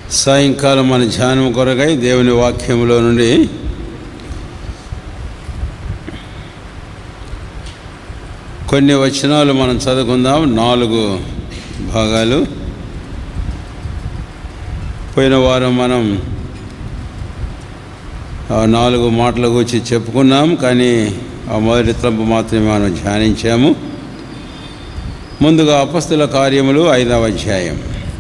సాయంకాలం మన ధ్యానం కొరకై దేవుని వాక్యంలో నుండి కొన్ని వచనాలు మనం చదువుకుందాం నాలుగు భాగాలు పోయిన వారం మనం ఆ నాలుగు మాటల గురించి చెప్పుకున్నాం కానీ ఆ మొదటి తలంపు మాత్రమే మనం ధ్యానించాము ముందుగా అపస్తుల కార్యములు ఐదవ అధ్యాయం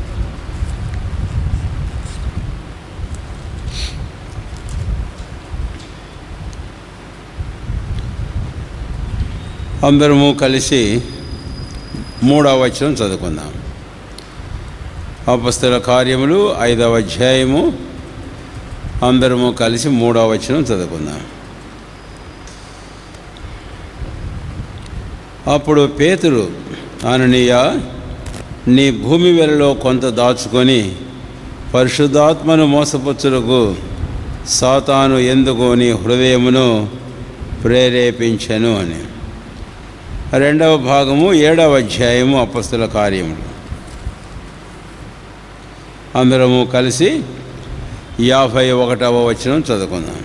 అందరము కలిసి మూడవ వచనం చదువుకుందాం అపస్తుల కార్యములు ఐదవ అధ్యాయము అందరము కలిసి మూడవ వచనం చదువుకుందాం అప్పుడు పేతురు అననీయ నీ భూమి వెలలో కొంత దాచుకొని పరిశుద్ధాత్మను మోసపుచ్చులకు సాతాను ఎందుకు నీ హృదయమును ప్రేరేపించను అని రెండవ భాగము ఏడవ అధ్యాయము అపస్తుల కార్యములు అందరము కలిసి యాభై ఒకటవ వచనం చదువుకుందాం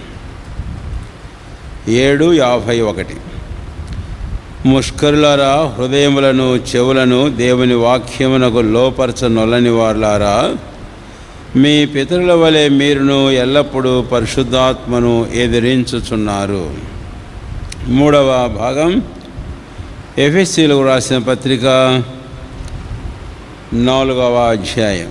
ఏడు యాభై ఒకటి ముష్కరులారా హృదయములను చెవులను దేవుని వాక్యమునకు లోపరచనొల్లని వారులారా మీ పితరుల వలె మీరును ఎల్లప్పుడూ పరిశుద్ధాత్మను ఎదిరించుచున్నారు మూడవ భాగం ఎఫ్ఎస్సీలకు రాసిన పత్రిక నాలుగవ అధ్యాయం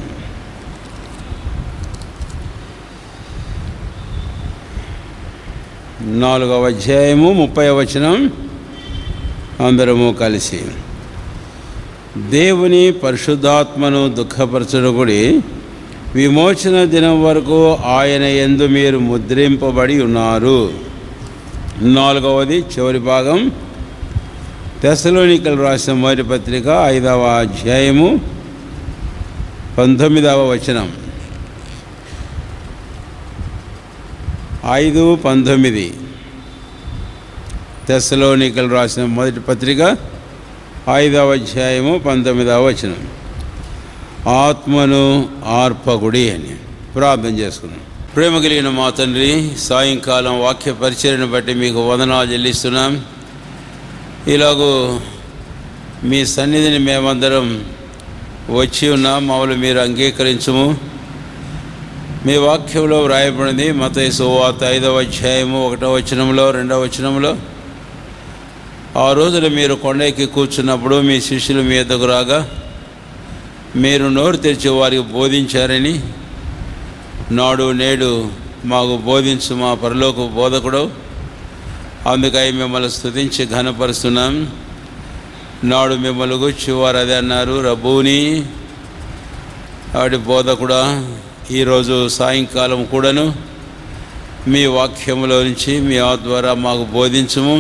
నాలుగవ అధ్యాయము ముప్పై వచనం అందరము కలిసి దేవుని పరిశుద్ధాత్మను దుఃఖపరచడుకుడి విమోచన దినం వరకు ఆయన ఎందు మీరు ముద్రింపబడి ఉన్నారు నాలుగవది చివరి భాగం తెసలోనికలు రాసిన మొదటి పత్రిక ఐదవ అధ్యాయము పంతొమ్మిదవ వచనం ఐదు పంతొమ్మిది తెస్సలోనికలు రాసిన మొదటి పత్రిక ఐదవ అధ్యాయము పంతొమ్మిదవ వచనం ఆత్మను ఆర్పకుడి అని ప్రార్థన చేసుకున్నాం ప్రేమ కలిగిన మా తండ్రి సాయంకాలం వాక్య పరిచయను బట్టి మీకు వందనాలు చెల్లిస్తున్నాం ఇలాగూ మీ సన్నిధిని మేమందరం వచ్చి ఉన్నాం మమ్మల్ని మీరు అంగీకరించము మీ వాక్యంలో వ్రాయబడింది మత సువాత ఐదవ అధ్యాయము ఒకటో వచనంలో రెండవ వచనంలో ఆ రోజున మీరు కొండెక్కి కూర్చున్నప్పుడు మీ శిష్యులు మీ ఎద్దకు రాగా మీరు నోరు తెరిచి వారికి బోధించారని నాడు నేడు మాకు బోధించు మా పరలోక బోధకుడు అందుకై మిమ్మల్ని స్తుతించి ఘనపరుస్తున్నాం నాడు మిమ్మల్ని గుచ్చి వారు అదే అన్నారు రబూని ఆడి బోధకుడా ఈరోజు సాయంకాలం కూడాను మీ వాక్యములో నుంచి మీ ఆ ద్వారా మాకు బోధించము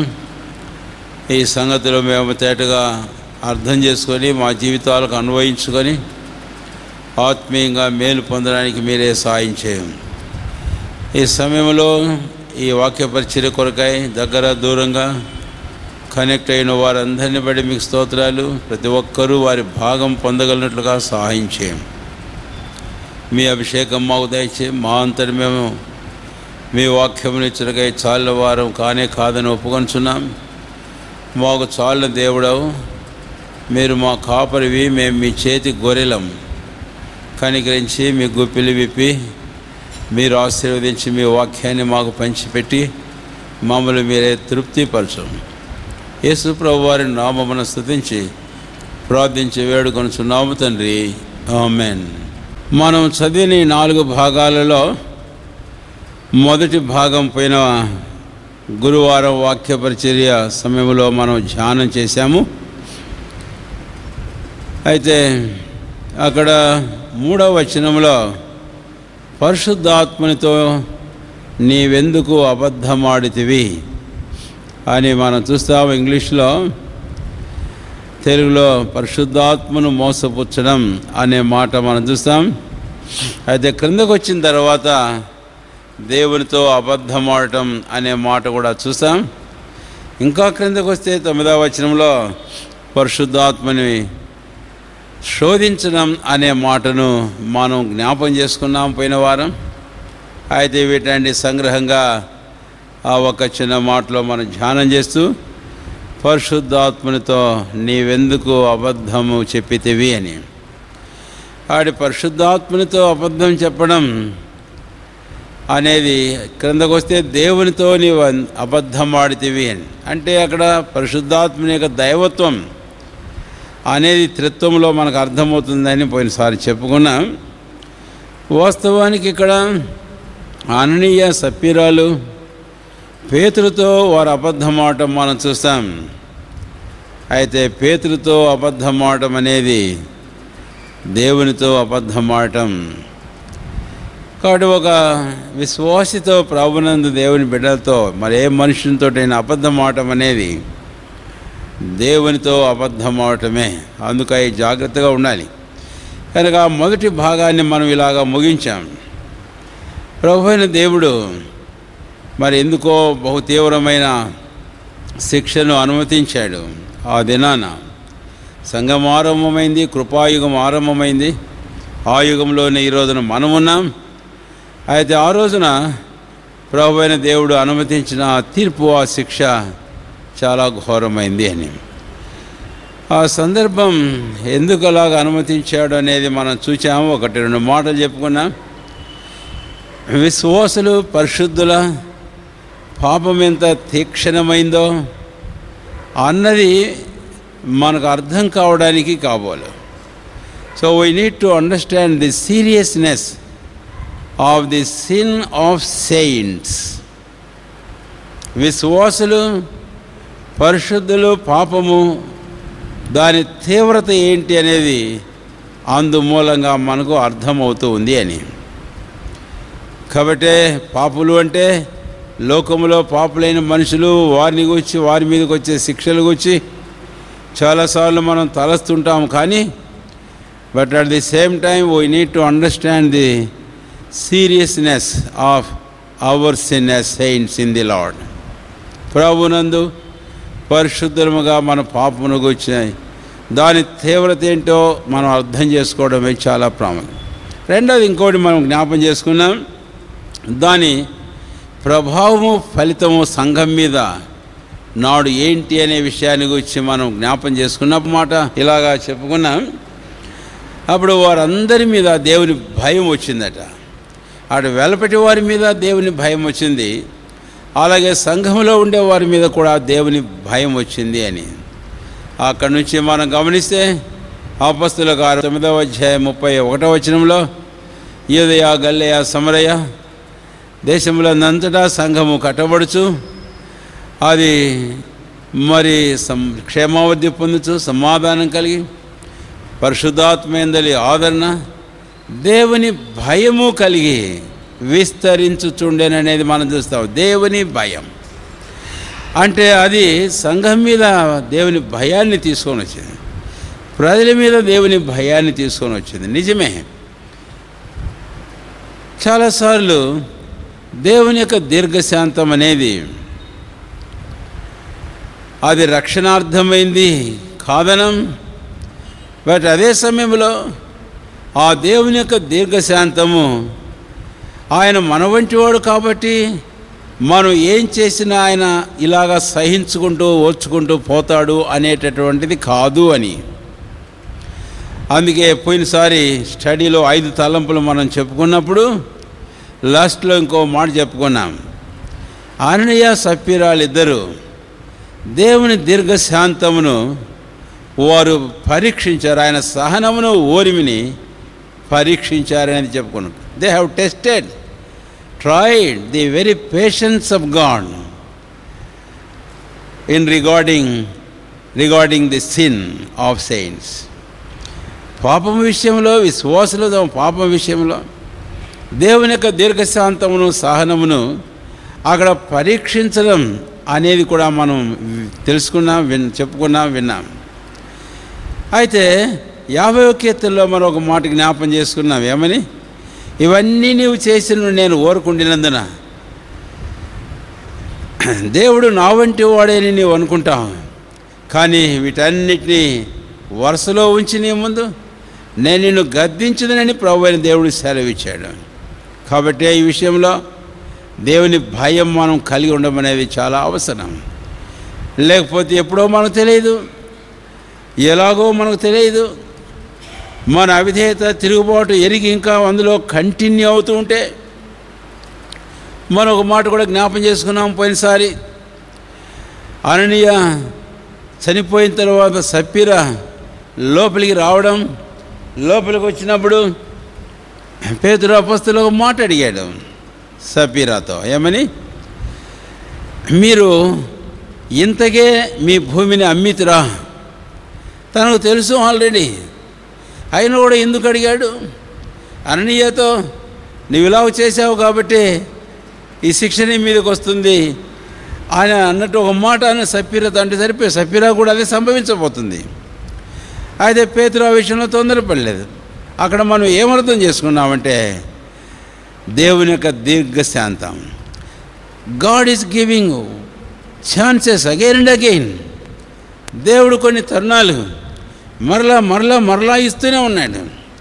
ఈ సంగతిలో మేము తేటగా అర్థం చేసుకొని మా జీవితాలకు అన్వయించుకొని ఆత్మీయంగా మేలు పొందడానికి మీరే సాయం చేయం ఈ సమయంలో ఈ వాక్య పరిచర్య కొరకై దగ్గర దూరంగా కనెక్ట్ అయిన వారందరిని బట్టి మీకు స్తోత్రాలు ప్రతి ఒక్కరూ వారి భాగం పొందగలిగినట్లుగా సహాయం చేయం మీ అభిషేకం మాకు దయచే మా అంతటి మేము మీ వాక్యమును ఇచ్చటకై చాల వారం కానే కాదని ఒప్పుకొంచున్నాం మాకు చాలిన దేవుడవు మీరు మా కాపరివి మేము మీ చేతి గొర్రెలం కనికరించి మీ గుప్పిలి విప్పి మీరు ఆశీర్వదించి మీ వాక్యాన్ని మాకు పంచిపెట్టి మమ్మల్ని మీరే తృప్తిపరచం యేసు ప్రభు వారి నామమును స్థుతించి ప్రార్థించి వేడుకొనుచున్నాము తండ్రి ఆమెన్ మనం చదివిన ఈ నాలుగు భాగాలలో మొదటి భాగం పోయిన గురువారం వాక్య పరిచర్య సమయంలో మనం ధ్యానం చేశాము అయితే అక్కడ మూడవ వచనంలో పరిశుద్ధాత్మనితో నీవెందుకు అబద్ధమాడితివి అని మనం చూస్తాం ఇంగ్లీష్లో తెలుగులో పరిశుద్ధాత్మను మోసపుచ్చడం అనే మాట మనం చూస్తాం అయితే క్రిందకు వచ్చిన తర్వాత దేవునితో అబద్ధమాడటం అనే మాట కూడా చూస్తాం ఇంకా క్రిందకు వస్తే తొమ్మిదవ వచనంలో పరిశుద్ధాత్మని శోధించడం అనే మాటను మనం జ్ఞాపం చేసుకున్నాం పోయిన వారం అయితే వీటండి సంగ్రహంగా ఆ ఒక చిన్న మాటలో మనం ధ్యానం చేస్తూ పరిశుద్ధాత్మనితో నీవెందుకు అబద్ధము చెప్పితివి అని ఆడి పరిశుద్ధాత్మనితో అబద్ధం చెప్పడం అనేది క్రిందకు వస్తే దేవునితో నీవు అన్- అబద్ధం ఆడితివి అని అంటే అక్కడ పరిశుద్ధాత్మని యొక్క దైవత్వం అనేది త్రిత్వంలో మనకు అర్థమవుతుందని పోయినసారి చెప్పుకున్నాం వాస్తవానికి ఇక్కడ అననీయ సప్పీరాలు పేతులతో వారు అబద్ధం ఆడటం మనం చూస్తాం అయితే పేతులతో అబద్ధం ఆడటం అనేది దేవునితో అబద్ధం ఆడటం కాబట్టి ఒక విశ్వాసితో ప్రభునందు దేవుని బిడ్డలతో మరి ఏ మనుషునితోటైనా అబద్ధం ఆడటం అనేది దేవునితో అబద్ధం ఆడటమే అందుకై జాగ్రత్తగా ఉండాలి కనుక ఆ మొదటి భాగాన్ని మనం ఇలాగా ముగించాం ప్రభు అయిన దేవుడు మరి ఎందుకో బహు తీవ్రమైన శిక్షను అనుమతించాడు ఆ దినాన సంఘం ఆరంభమైంది కృపాయుగం ఆరంభమైంది ఆ యుగంలోనే ఈ రోజున మనం ఉన్నాం అయితే ఆ రోజున ప్రభు అయిన దేవుడు అనుమతించిన ఆ తీర్పు ఆ శిక్ష చాలా ఘోరమైంది అని ఆ సందర్భం ఎందుకు అలాగ అనుమతించాడు అనేది మనం చూచాము ఒకటి రెండు మాటలు చెప్పుకున్నాం విశ్వాసులు పరిశుద్ధుల పాపం ఎంత తీక్షణమైందో అన్నది మనకు అర్థం కావడానికి కావాలి so we need to understand the seriousness of the sin of saints విశ్వాసులు పరిశుద్ధులు పాపము దాని తీవ్రత ఏంటి అనేది అందుమూలంగా మనకు అర్థమవుతూ ఉంది అని కాబట్టే పాపులు అంటే లోకములో పాపులైన మనుషులు వారిని గురించి వారి మీదకి వచ్చే శిక్షలు గురించి చాలాసార్లు మనం తలస్తుంటాం కానీ but at the same time we need to understand the seriousness of our sin as saints in the Lord ప్రభునందు పరిశుద్ధముగా మన పాపమును గురించి దాని తీవ్రత ఏంటో మనం అర్థం చేసుకోవడమే చాలా ప్రాముఖ్యం రెండోది ఇంకోటి మనం జ్ఞాపం చేసుకున్నాం దాని ప్రభావము ఫలితము సంఘం మీద నాడు ఏంటి అనే విషయాన్ని గురించి మనం జ్ఞాపం చేసుకున్న మాట ఇలాగా చెప్పుకున్నాం అప్పుడు వారందరి మీద దేవుని భయం వచ్చిందట అటు వెలపటి వారి మీద దేవుని భయం వచ్చింది అలాగే సంఘంలో ఉండే వారి మీద కూడా దేవుని భయం వచ్చింది అని అక్కడి నుంచి మనం గమనిస్తే ఆపస్తుల గారు తొమ్మిదవ అధ్యాయం ముప్పై ఒకటో వచనంలో యూదయ గల్లయ సమరయ దేశములందంతటా సంఘము కట్టబడుచు అది మరి సం క్షేమావధి పొందుచు సమాధానం కలిగి పరిశుద్ధాత్మేందలి ఆదరణ దేవుని భయము కలిగి విస్తరించుచుండేననేది మనం చూస్తాం దేవుని భయం అంటే అది సంఘం మీద దేవుని భయాన్ని తీసుకొని వచ్చింది ప్రజల మీద దేవుని భయాన్ని తీసుకొని వచ్చింది నిజమే చాలాసార్లు దేవుని యొక్క దీర్ఘశాంతం అనేది అది రక్షణార్థమైంది కాదనం బట్ అదే సమయంలో ఆ దేవుని యొక్క దీర్ఘశాంతము ఆయన మన వంటి వాడు కాబట్టి మనం ఏం చేసినా ఆయన ఇలాగా సహించుకుంటూ ఓర్చుకుంటూ పోతాడు అనేటటువంటిది కాదు అని అందుకే పోయినసారి స్టడీలో ఐదు తలంపులు మనం చెప్పుకున్నప్పుడు లాస్ట్లో ఇంకో మాట చెప్పుకున్నాం ఆననీయ సప్పీరాలు ఇద్దరు దేవుని దీర్ఘశాంతమును వారు పరీక్షించారు ఆయన సహనమును ఓరిమిని పరీక్షించారనేది చెప్పుకున్నాం they have tested tried the very patience of God in regarding regarding the sin of saints పాపం విషయంలో విశ్వాసులు తమ పాపం విషయంలో దేవుని యొక్క దీర్ఘశాంతమును సహనమును అక్కడ పరీక్షించడం అనేది కూడా మనం తెలుసుకున్నాం విన్ చెప్పుకున్నాం విన్నాం అయితే యాభై కీర్తనలో మనం ఒక మాట జ్ఞాపం చేసుకున్నాం ఏమని ఇవన్నీ నీవు చేసిన నేను ఓరుకుండినందున దేవుడు నా వంటి వాడేని నీవు అనుకుంటావు కానీ వీటన్నిటినీ వరుసలో ఉంచి నీ ముందు నేను నిన్ను గద్దించదనని ప్రభు అయిన దేవుడు సెలవిచ్చాడు కాబట్టి ఈ విషయంలో దేవుని భయం మనం కలిగి ఉండడం అనేది చాలా అవసరం లేకపోతే ఎప్పుడో మనకు తెలియదు ఎలాగో మనకు తెలియదు మన అవిధేయత తిరుగుబాటు ఎరిగి ఇంకా అందులో కంటిన్యూ అవుతూ ఉంటే మనం ఒక మాట కూడా జ్ఞాపం చేసుకున్నాం పోయినసారి అననీయ చనిపోయిన తర్వాత సప్పీర లోపలికి రావడం లోపలికి వచ్చినప్పుడు పేతురు అపస్తులు ఒక మాట అడిగాడు సపీరాతో ఏమని మీరు ఇంతకే మీ భూమిని అమ్మితురా తనకు తెలుసు ఆల్రెడీ అయినా కూడా ఎందుకు అడిగాడు అననీయతో నువ్వు ఇలా చేసావు కాబట్టి ఈ శిక్ష నీ మీదకి వస్తుంది ఆయన అన్నట్టు ఒక మాట ఆయన సపీరతో అంటే సరిపోయి సపీరా కూడా అదే సంభవించబోతుంది అయితే పేతురు ఆ విషయంలో తొందరపడలేదు అక్కడ మనం ఏమర్థం చేసుకున్నామంటే దేవుని యొక్క దీర్ఘశాంతం God is giving chances again and again దేవుడు కొన్ని తరుణాలు మరలా మరలా మరలా ఇస్తూనే ఉన్నాడు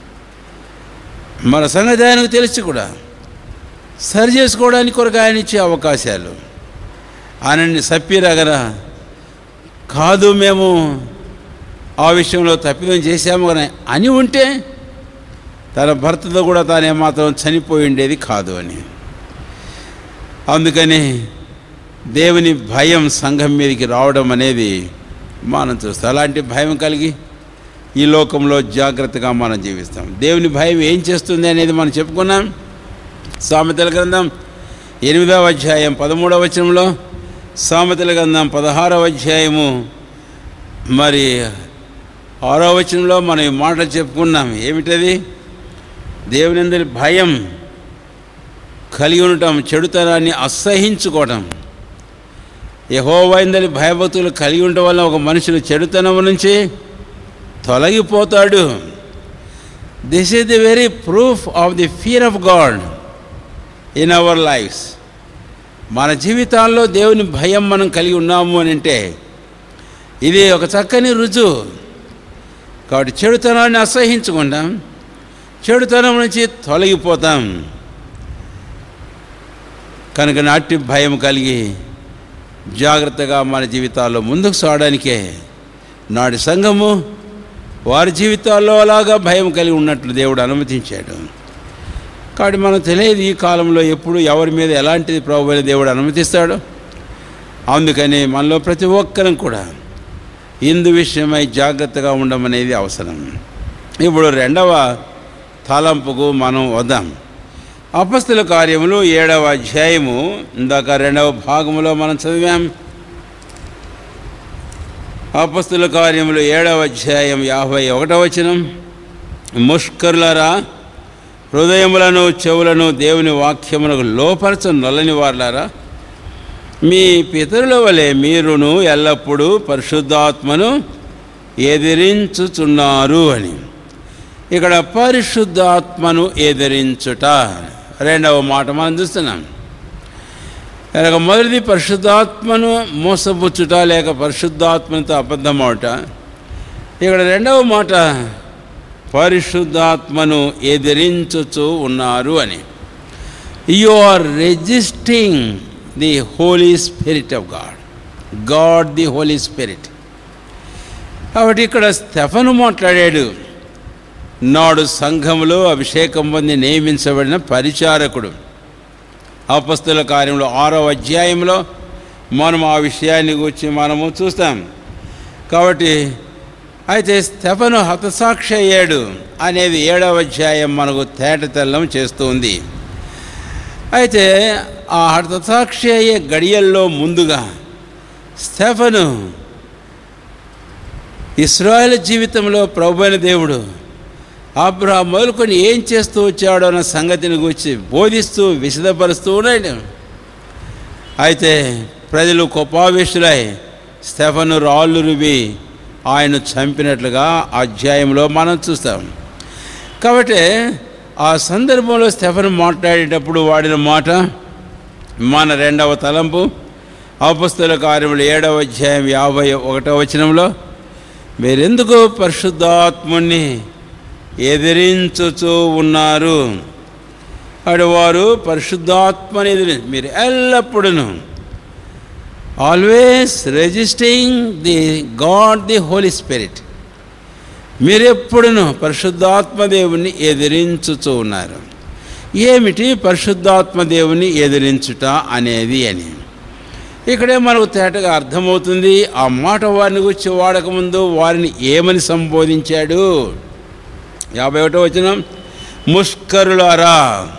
మన సంగతి ఆయనకు తెలిసి కూడా సరి చేసుకోవడానికి కొరకు ఆయన ఇచ్చే అవకాశాలు ఆయనని సప్పీరగర కాదు మేము ఆ విషయంలో తప్పిదం చేశాము కానీ అని ఉంటే తన భర్తతో కూడా తాను ఏమాత్రం చనిపోయి ఉండేది కాదు అని అందుకని దేవుని భయం సంఘం మీదకి రావడం అనేది మనం చూస్తాం అలాంటి భయం కలిగి ఈ లోకంలో జాగ్రత్తగా మనం జీవిస్తాం దేవుని భయం ఏం చేస్తుంది అనేది మనం చెప్పుకున్నాం సామెతల గ్రంథం ఎనిమిదవ అధ్యాయం పదమూడవ వచనంలో సామెతల గ్రంథం పదహారవ అధ్యాయము మరి ఆరో వచనంలో మనం ఈ మాటలు చెప్పుకున్నాం ఏమిటది దేవుని భయం కలిగి ఉండటం చెడుతనాన్ని అసహించుకోవటం యహోవైందని భయభక్తులు కలిగి ఉండటం వల్ల ఒక మనుషులు చెడుతనం నుంచి తొలగిపోతాడు this is the very proof of the fear of God in our lives మన జీవితాల్లో దేవుని భయం మనం కలిగి ఉన్నాము అని అంటే ఇది ఒక చక్కని రుజువు కాబట్టి చెడుతనాన్ని అసహించుకుంటాం చెడుతనం నుంచి తొలగిపోతాం కనుక నాటి భయం కలిగి జాగ్రత్తగా మన జీవితాల్లో ముందుకు సాగడానికే నాటి సంఘము వారి జీవితాల్లో అలాగా భయం కలిగి ఉన్నట్లు దేవుడు అనుమతించాడు కాబట్టి మనకు తెలియదు ఈ కాలంలో ఎప్పుడు ఎవరి మీద ఎలాంటిది ప్రభు దేవుడు అనుమతిస్తాడు అందుకని మనలో ప్రతి ఒక్కరం కూడా ఇందు విషయమై జాగ్రత్తగా ఉండమనేది అవసరం ఇప్పుడు రెండవ తలంపుకు మనం వద్దాం అపస్తుల కార్యములు ఏడవ అధ్యాయము ఇందాక రెండవ భాగములో మనం చదివాం అపస్తుల కార్యములు ఏడవ అధ్యాయం యాభై ఒకటవ వచనం ముష్కరులరా హృదయములను చెవులను దేవుని వాక్యమునకు లోపరచ నొల్లని వారులారా మీ పితరుల వలె మీరును ఎల్లప్పుడూ పరిశుద్ధాత్మను ఎదిరించుచున్నారు అని ఇక్కడ పరిశుద్ధాత్మను ఎదిరించుట రెండవ మాట మనం చూస్తున్నాం ఇక మొదటిది పరిశుద్ధాత్మను మోసపుచ్చుట లేక పరిశుద్ధాత్మతో అబద్ధమవుట ఇక్కడ రెండవ మాట పరిశుద్ధాత్మను ఎదిరించుచు ఉన్నారు అని you are resisting the Holy Spirit of God God the Holy Spirit కాబట్టి ఇక్కడ స్టెఫను మాట్లాడాడు నాడు సంఘములో అభిషేకం పొంది నియమించబడిన పరిచారకుడు అపస్తుల కార్యంలో ఆరో అధ్యాయంలో మనం ఆ విషయాన్ని గురించి మనము చూస్తాం కాబట్టి అయితే స్టెఫను హతసాక్షి అయ్యాడు అనేది ఏడవ అధ్యాయం మనకు తేటతెల్లం చేస్తుంది అయితే ఆ హతసాక్షి అయ్యే గడియల్లో ముందుగా స్టెఫను ఇస్రాయల్ జీవితంలో ప్రభువైన దేవుడు అబ్రహా మొదలుకొని ఏం చేస్తూ వచ్చాడో అన్న సంగతిని గురించి బోధిస్తూ విశదపరుస్తూ ఉన్నాడు అయితే ప్రజలు కోపావేశులై స్టెఫను రాళ్ళు రువి ఆయన చంపినట్లుగా అధ్యాయంలో మనం చూస్తాం కాబట్టి ఆ సందర్భంలో స్టెఫన్ మాట్లాడేటప్పుడు వాడిన మాట మన రెండవ తలంపు అపస్తుల కార్యములు ఏడవ అధ్యాయం యాభై ఒకటవ వచనంలో మీరెందుకు పరిశుద్ధాత్ముని ఎదిరించుచూ ఉన్నారు అటు వారు పరిశుద్ధాత్మని ఎదిరి మీరు ఎల్లప్పుడూ always resisting the God the Holy Spirit మీరెప్పుడును పరిశుద్ధాత్మ దేవుణ్ణి ఎదిరించుచూ ఉన్నారు ఏమిటి పరిశుద్ధాత్మ దేవుని ఎదిరించుట అనేది అని ఇక్కడే మనకు తేటగా అర్థమవుతుంది ఆ మాట వారిని గురించి వాడకముందు వారిని ఏమని సంబోధించాడు యాభై ఒకటో వచ్చిన ముష్కరులారా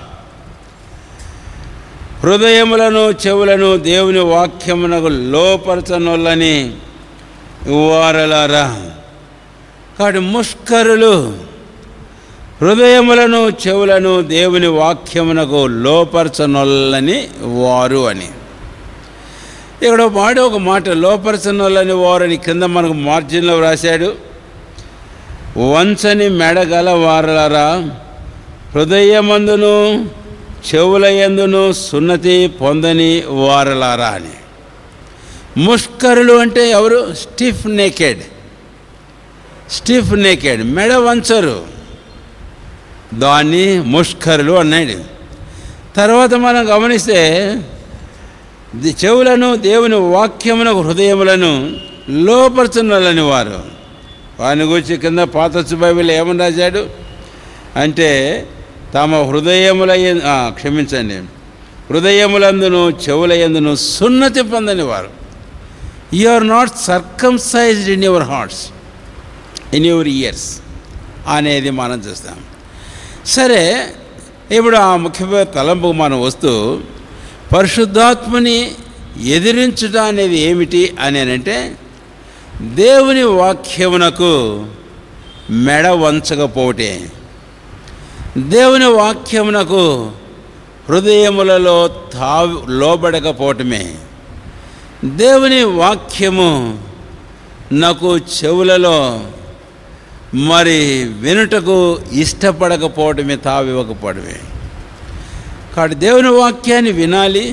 హృదయములను చెవులను దేవుని వాక్యమునకు లోపరచనొల్లని వారలారా కాబట్టి ముష్కరులు హృదయములను చెవులను దేవుని వాక్యమునకు లోపరచనొల్లని వారు అని ఇక్కడ వాడు ఒక మాట లోపరచనొల్లని వారు అని కింద మనకు మార్జిన్లో వ్రాశాడు వంచని మెడగల వారలారా హృదయమందును చెవుల యందును సున్నతి పొందని వారలారా అని ముష్కరులు అంటే ఎవరు స్టిఫ్ నేకెడ్ స్టిఫ్ నేకెడ్ మెడ వంచరు దాన్ని ముష్కరులు అన్నాడు తర్వాత మనం గమనిస్తే ది- చెవులను దేవుని వాక్యమునకు హృదయములను లోపరచునలని వారు వారిని గురించి కింద పాత బైబిల్ ఏమని రాశాడు అంటే తమ హృదయముల యం- ఆ, క్షమించండి హృదయములందును చెవుల యందును సున్నతి పొందని వారు you are not circumcised in your hearts in your ears అనేది మనం చూస్తాం సరే ఇప్పుడు ఆ ముఖ్యమైన తలంపుకు మనం వస్తూ పరిశుద్ధాత్మని ఎదిరించుట అనేది ఏమిటి అని అంటే దేవుని వాక్యమునకు మెడ వంచకపోవటే దేవుని వాక్యమునకు హృదయములలో తావి లోబడకపోవటమే దేవుని వాక్యము నాకు చెవులలో మరి వినుటకు ఇష్టపడకపోవడమే తావివ్వకపోవడమే కాబట్టి దేవుని వాక్యాన్ని వినాలి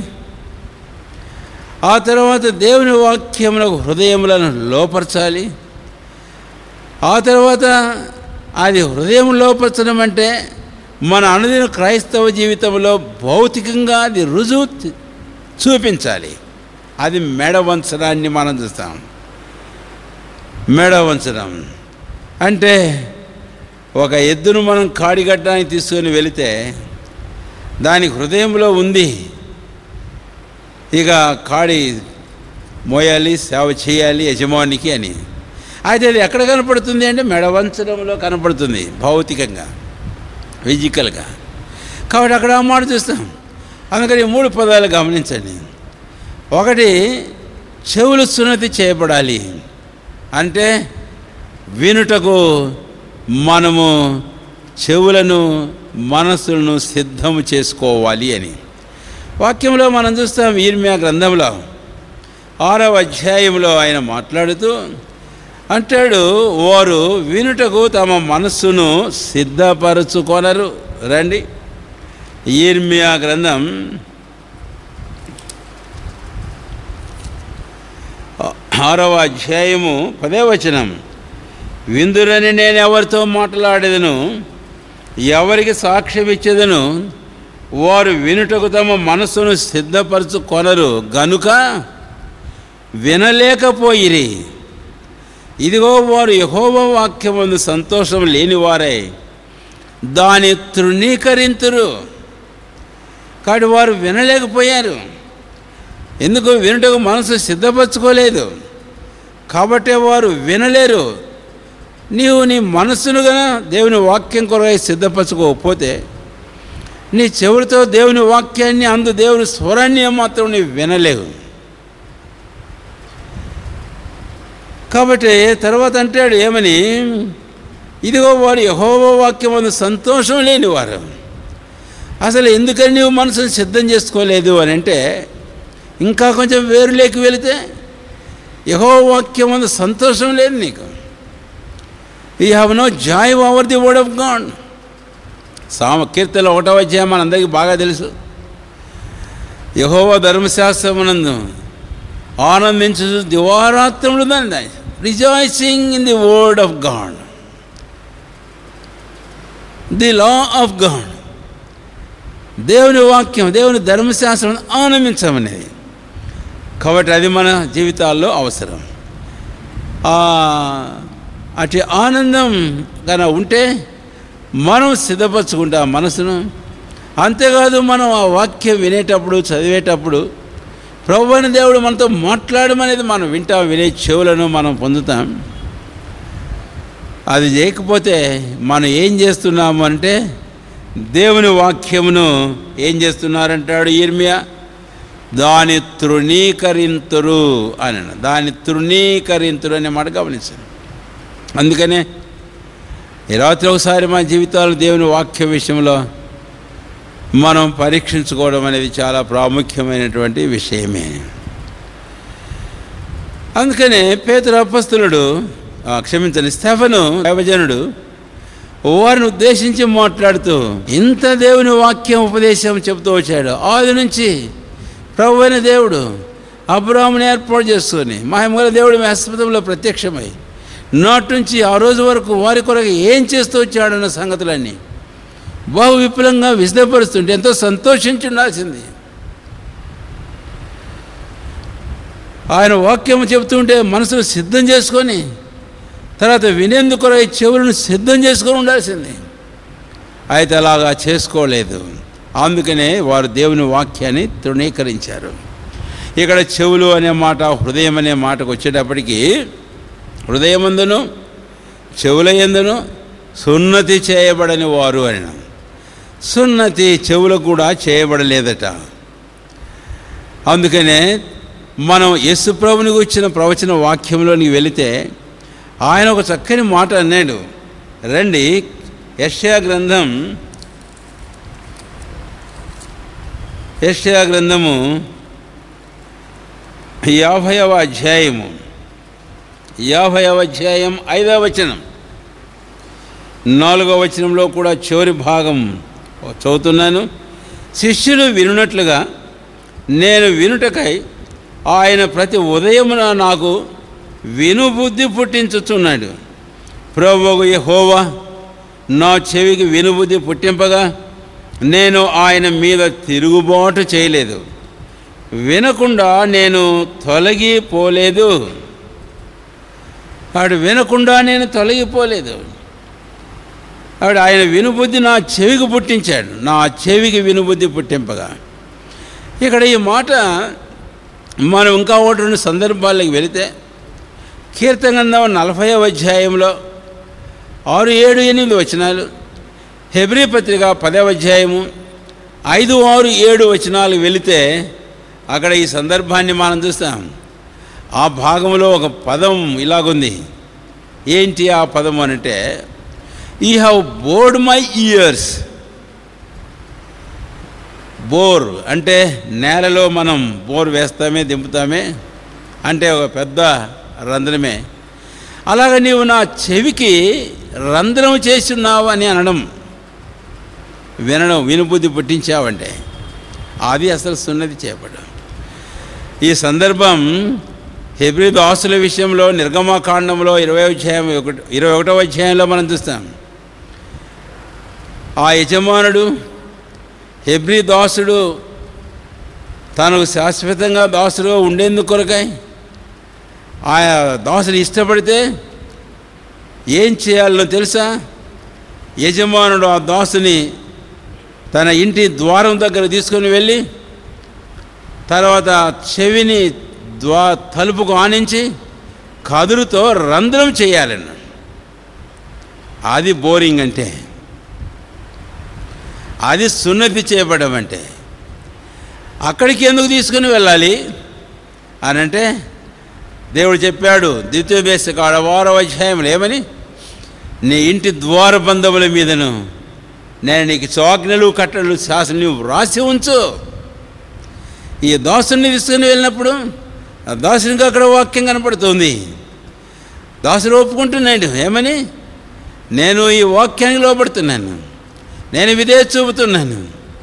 ఆ తర్వాత దేవుని వాక్యములకు హృదయములను లోపరచాలి ఆ తర్వాత అది హృదయం లోపరచడం అంటే మన అనుదిన క్రైస్తవ జీవితంలో భౌతికంగా అది రుజువు చూ- చూపించాలి అది మెడ వంచడాన్ని మనం చూస్తాం మెడ వంచడం అంటే ఒక ఎద్దును మనం కాడిగట్టడానికి తీసుకొని వెళితే దాని హృదయంలో ఉంది ఇక కాడి మోయాలి సేవ చేయాలి యజమానికి అని అయితే అది ఎక్కడ కనపడుతుంది అంటే మెడ వంచడంలో కనపడుతుంది భౌతికంగా ఫిజికల్గా కాబట్టి అక్కడ ఆ మాట చూస్తాం అందుకని ఈ మూడు పదాలు గమనించండి ఒకటి చెవులు సున్నతి చేయబడాలి అంటే వినుటకు మనము చెవులను మనస్సులను సిద్ధము చేసుకోవాలి అని వాక్యంలో మనం చూస్తాం ఈర్మ్యా గ్రంథంలో ఆరవ అధ్యాయంలో ఆయన మాట్లాడుతూ అంటాడు వారు వినుటకు తమ మనస్సును సిద్ధపరచుకొనరు రండి ఈర్మియా గ్రంథం ఆరవ అధ్యాయము పదే వచనం విందురని నేను ఎవరితో మాట్లాడేదను ఎవరికి సాక్ష్యం ఇచ్చేదను వారు వినుటకు తమ మనస్సును సిద్ధపరచుకొనరు గనుక వినలేకపోయిరి ఇదిగో వారు యహోవ వాక్యమందు సంతోషం లేనివారై దాని తృణీకరింతురు కాబట్టి వారు వినలేకపోయారు ఎందుకు వినుటకు మనసు సిద్ధపరచుకోలేదు కాబట్టే వారు వినలేరు నీవు నీ మనస్సును గన దేవుని వాక్యం కొరకై సిద్ధపరచుకోకపోతే నీ చెవులతో దేవుని వాక్యాన్ని అందు దేవుని స్వరాన్ని మాత్రం నీవు వినలేవు కాబట్టి తర్వాత అంటాడు ఏమని ఇదిగో వాడు యహోవ వాక్యం అందు సంతోషం లేనివారు అసలు ఎందుకని నీవు మనసును సిద్ధం చేసుకోలేదు అని అంటే ఇంకా కొంచెం వేరులేకి వెళితే యహో వాక్యం అందు సంతోషం లేదు నీకు ye have no joy over the word of God సామ కీర్తన ఒకటో అధ్యాయం మనందరికీ బాగా తెలుసు యహోవ ధర్మశాస్త్రమునందు ఆనందించు దివారాత్రములు దాని rejoicing in the word of God the law of God దేవుని వాక్యం దేవుని ధర్మశాస్త్రం ఆనందించమనేది కాబట్టి అది మన జీవితాల్లో అవసరం ఆ, అటు ఆనందం కన ఉంటే మనం సిద్ధపరచుకుంటాం మనసును అంతేకాదు మనం ఆ వాక్యం వినేటప్పుడు చదివేటప్పుడు ప్రభు అని దేవుడు మనతో మాట్లాడమనేది మనం వింటాం వినే చెవులను మనం పొందుతాం అది చేయకపోతే మనం ఏం చేస్తున్నాము అంటే దేవుని వాక్యమును ఏం చేస్తున్నారంటాడు ఈర్మియా దాని తృణీకరింతురు అని అన్నాడు. దాని తృణీకరింతురు అనే మాట గమనించాను అందుకనే ఈ రాత్రి ఒకసారి మన జీవితాలు దేవుని వాక్య విషయంలో మనం పరీక్షించుకోవడం అనేది చాలా ప్రాముఖ్యమైనటువంటి విషయమే అందుకనే పేతురు అపస్తులుడు ఆ, క్షమించండి స్టెఫను దైవజనుడు వారిని ఉద్దేశించి మాట్లాడుతూ ఇంత దేవుని వాక్యం ఉపదేశం చెబుతూ వచ్చాడు ఆది నుంచి ప్రభు అయిన దేవుడు అబ్రాహ్మణి ఏర్పాటు చేసుకొని మహిమగల దేవుడు మీ హస్పతంలో ప్రత్యక్షమై నాటి నుంచి ఆ రోజు వరకు వారి కొరకు ఏం చేస్తూ వచ్చాడన్న సంగతులన్నీ బహు విపులంగా విశదపరుస్తుంటే ఎంతో సంతోషించి ఉండాల్సింది ఆయన వాక్యం చెబుతుంటే మనసును సిద్ధం చేసుకొని తర్వాత వినేందుకు కొరకు చెవులను సిద్ధం చేసుకొని ఉండాల్సింది అయితే అలాగా చేసుకోలేదు అందుకనే వారు దేవుని వాక్యాన్ని తృణీకరించారు ఇక్కడ చెవులు అనే మాట హృదయం అనే మాటకు వచ్చేటప్పటికి హృదయమందును చెవుల ఎందును సున్నతి చేయబడని వారు అని సున్నతి చెవులకు కూడా చేయబడలేదట అందుకనే మనం యేసు ప్రభునికి వచ్చిన ప్రవచన వాక్యంలోనికి వెళితే ఆయన ఒక చక్కని మాట అన్నాడు రండి యష్యా గ్రంథం యష్యా గ్రంథము యాభైవ అధ్యాయము యాభైవ అధ్యాయం ఐదవ వచనం నాలుగవ వచనంలో కూడా చివరి భాగం చదువుతున్నాను శిష్యులు వినున్నట్లుగా నేను వినుటకై ఆయన ప్రతి ఉదయమున నాకు వినుబుద్ధి పుట్టించుచున్నాడు ప్రభువు యెహోవా నా చెవికి వినుబుద్ధి పుట్టింపగా నేను ఆయన మీద తిరుగుబాటు చేయలేదు వినకుండా నేను తొలగిపోలేదు వాడు వినకుండా నేను తొలగిపోలేదు ఆవిడ ఆయన వినుబుద్ధి నా చెవికి పుట్టించాడు నా చెవికి వినుబుద్ధి పుట్టింపగా ఇక్కడ ఈ మాట మనం ఇంకా ఒకటి రెండు సందర్భాలకు వెళితే కీర్తనందం నలభై అధ్యాయంలో ఆరు ఏడు ఎనిమిది వచనాలు హెబ్రీ పత్రిక పదవ అధ్యాయము ఐదు ఆరు ఏడు వచనాలు వెళితే అక్కడ ఈ సందర్భాన్ని మనం చూస్తాం ఆ భాగంలో ఒక పదం ఇలాగుంది ఏంటి ఆ పదం అంటే ye have bored my ears bore అంటే నేలలో మనం బోర్ వేస్తామే దింపుతామే అంటే ఒక పెద్ద రంధ్రమే అలాగ నీవు నా చెవికి రంధ్రం చేస్తున్నావు అని అనడం వినడం వినుబుద్ధి పుట్టించావంటే అది అసలు సున్నతి చేపడం ఈ సందర్భం హెబ్రి దాసుల విషయంలో నిర్గమకాండంలో ఇరవై అధ్యాయం ఒకటి ఇరవై ఒకటో అధ్యాయంలో మనం చూస్తాం ఆ యజమానుడు హెబ్రి దాసుడు తనకు శాశ్వతంగా దాసుడుగా ఉండేందుకు కొరకై ఆ దాసుని ఇష్టపడితే ఏం చేయాలో తెలుసా యజమానుడు ఆ దాసుని తన ఇంటి ద్వారం దగ్గర తీసుకొని వెళ్ళి తర్వాత చెవిని ద్వా తలుపుకు ఆనించి కదురుతో రంధ్రం చేయాలన్న అది బోరింగ్ అంటే అది సున్నతి చేయబడం అంటే అక్కడికి ఎందుకు తీసుకుని వెళ్ళాలి అని అంటే దేవుడు చెప్పాడు ద్వితీయోపదేశ కాడ వారవ అధ్యాయంలో ఏమని నీ ఇంటి ద్వారబంధముల మీదను నేను నీకు చోగ్నలు కట్టలు శాసనం నువ్వు రాసి ఉంచు ఈ దాసుని తీసుకుని వెళ్ళినప్పుడు ఆ దాసునికి అక్కడ వాక్యం కనపడుతుంది దాసుడు ఒప్పుకుంటున్నాడు ఏమని నేను ఈ వాక్యానికి లోపడుతున్నాను నేను విధే చూపుతున్నాను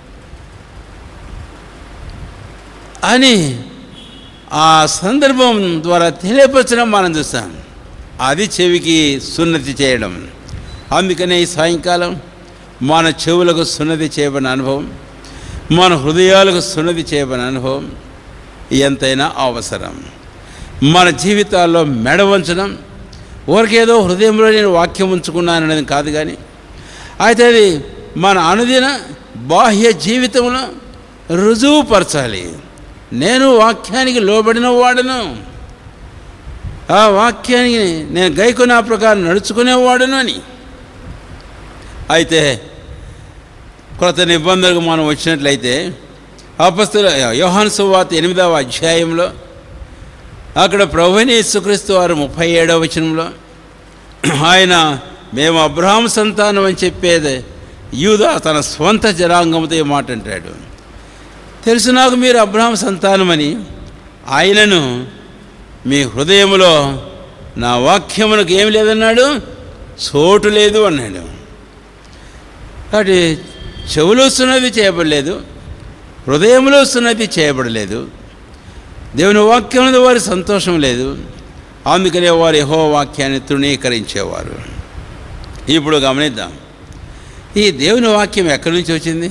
అని ఆ సందర్భం ద్వారా తెలియపరచడం మనం చూస్తాం అది చెవికి సున్నతి చేయడం అందుకనే ఈ సాయంకాలం మన చెవులకు సున్నతి చేయబడిన అనుభవం మన హృదయాలకు సున్నతి చేయబడిన అనుభవం ఎంతైనా అవసరం మన జీవితాల్లో మెడ వంచడం ఊరికేదో హృదయంలో నేను వాక్యం ఉంచుకున్నాననేది కాదు కానీ అయితే అది మన అనుదిన బాహ్య జీవితంలో రుజువుపరచాలి నేను వాక్యానికి లోబడిన వాడను ఆ వాక్యానికి నేను గైకొన్న ప్రకారం నడుచుకునేవాడును అని అయితే కొత్త నిబంధనలకు మనం వచ్చినట్లయితే అపస్తుల యోహాను సువార్త ఎనిమిదవ అధ్యాయంలో అక్కడ ప్రభుని యేసుక్రీస్తు వారు ముప్పై ఏడవ వచనంలో ఆయన మేము అబ్రహాం సంతానం అని చెప్పేది యూదా తన స్వంత జనాంగంతో ఈ మాట అంటాడు తెలుసు నాకు మీరు అబ్రహాం సంతానమని ఆయనను మీ హృదయంలో నా వాక్యమునకు ఏమి లేదన్నాడు చోటు లేదు అన్నాడు కాబట్టి చెవులో సున్నది చేయబడలేదు హృదయంలో సున్నది చేయబడలేదు దేవుని వాక్యం వారి సంతోషం లేదు అందుకనే వారు యహో వాక్యాన్ని తృణీకరించేవారు ఇప్పుడు గమనిద్దాం ఈ దేవుని వాక్యం ఎక్కడి నుంచి వచ్చింది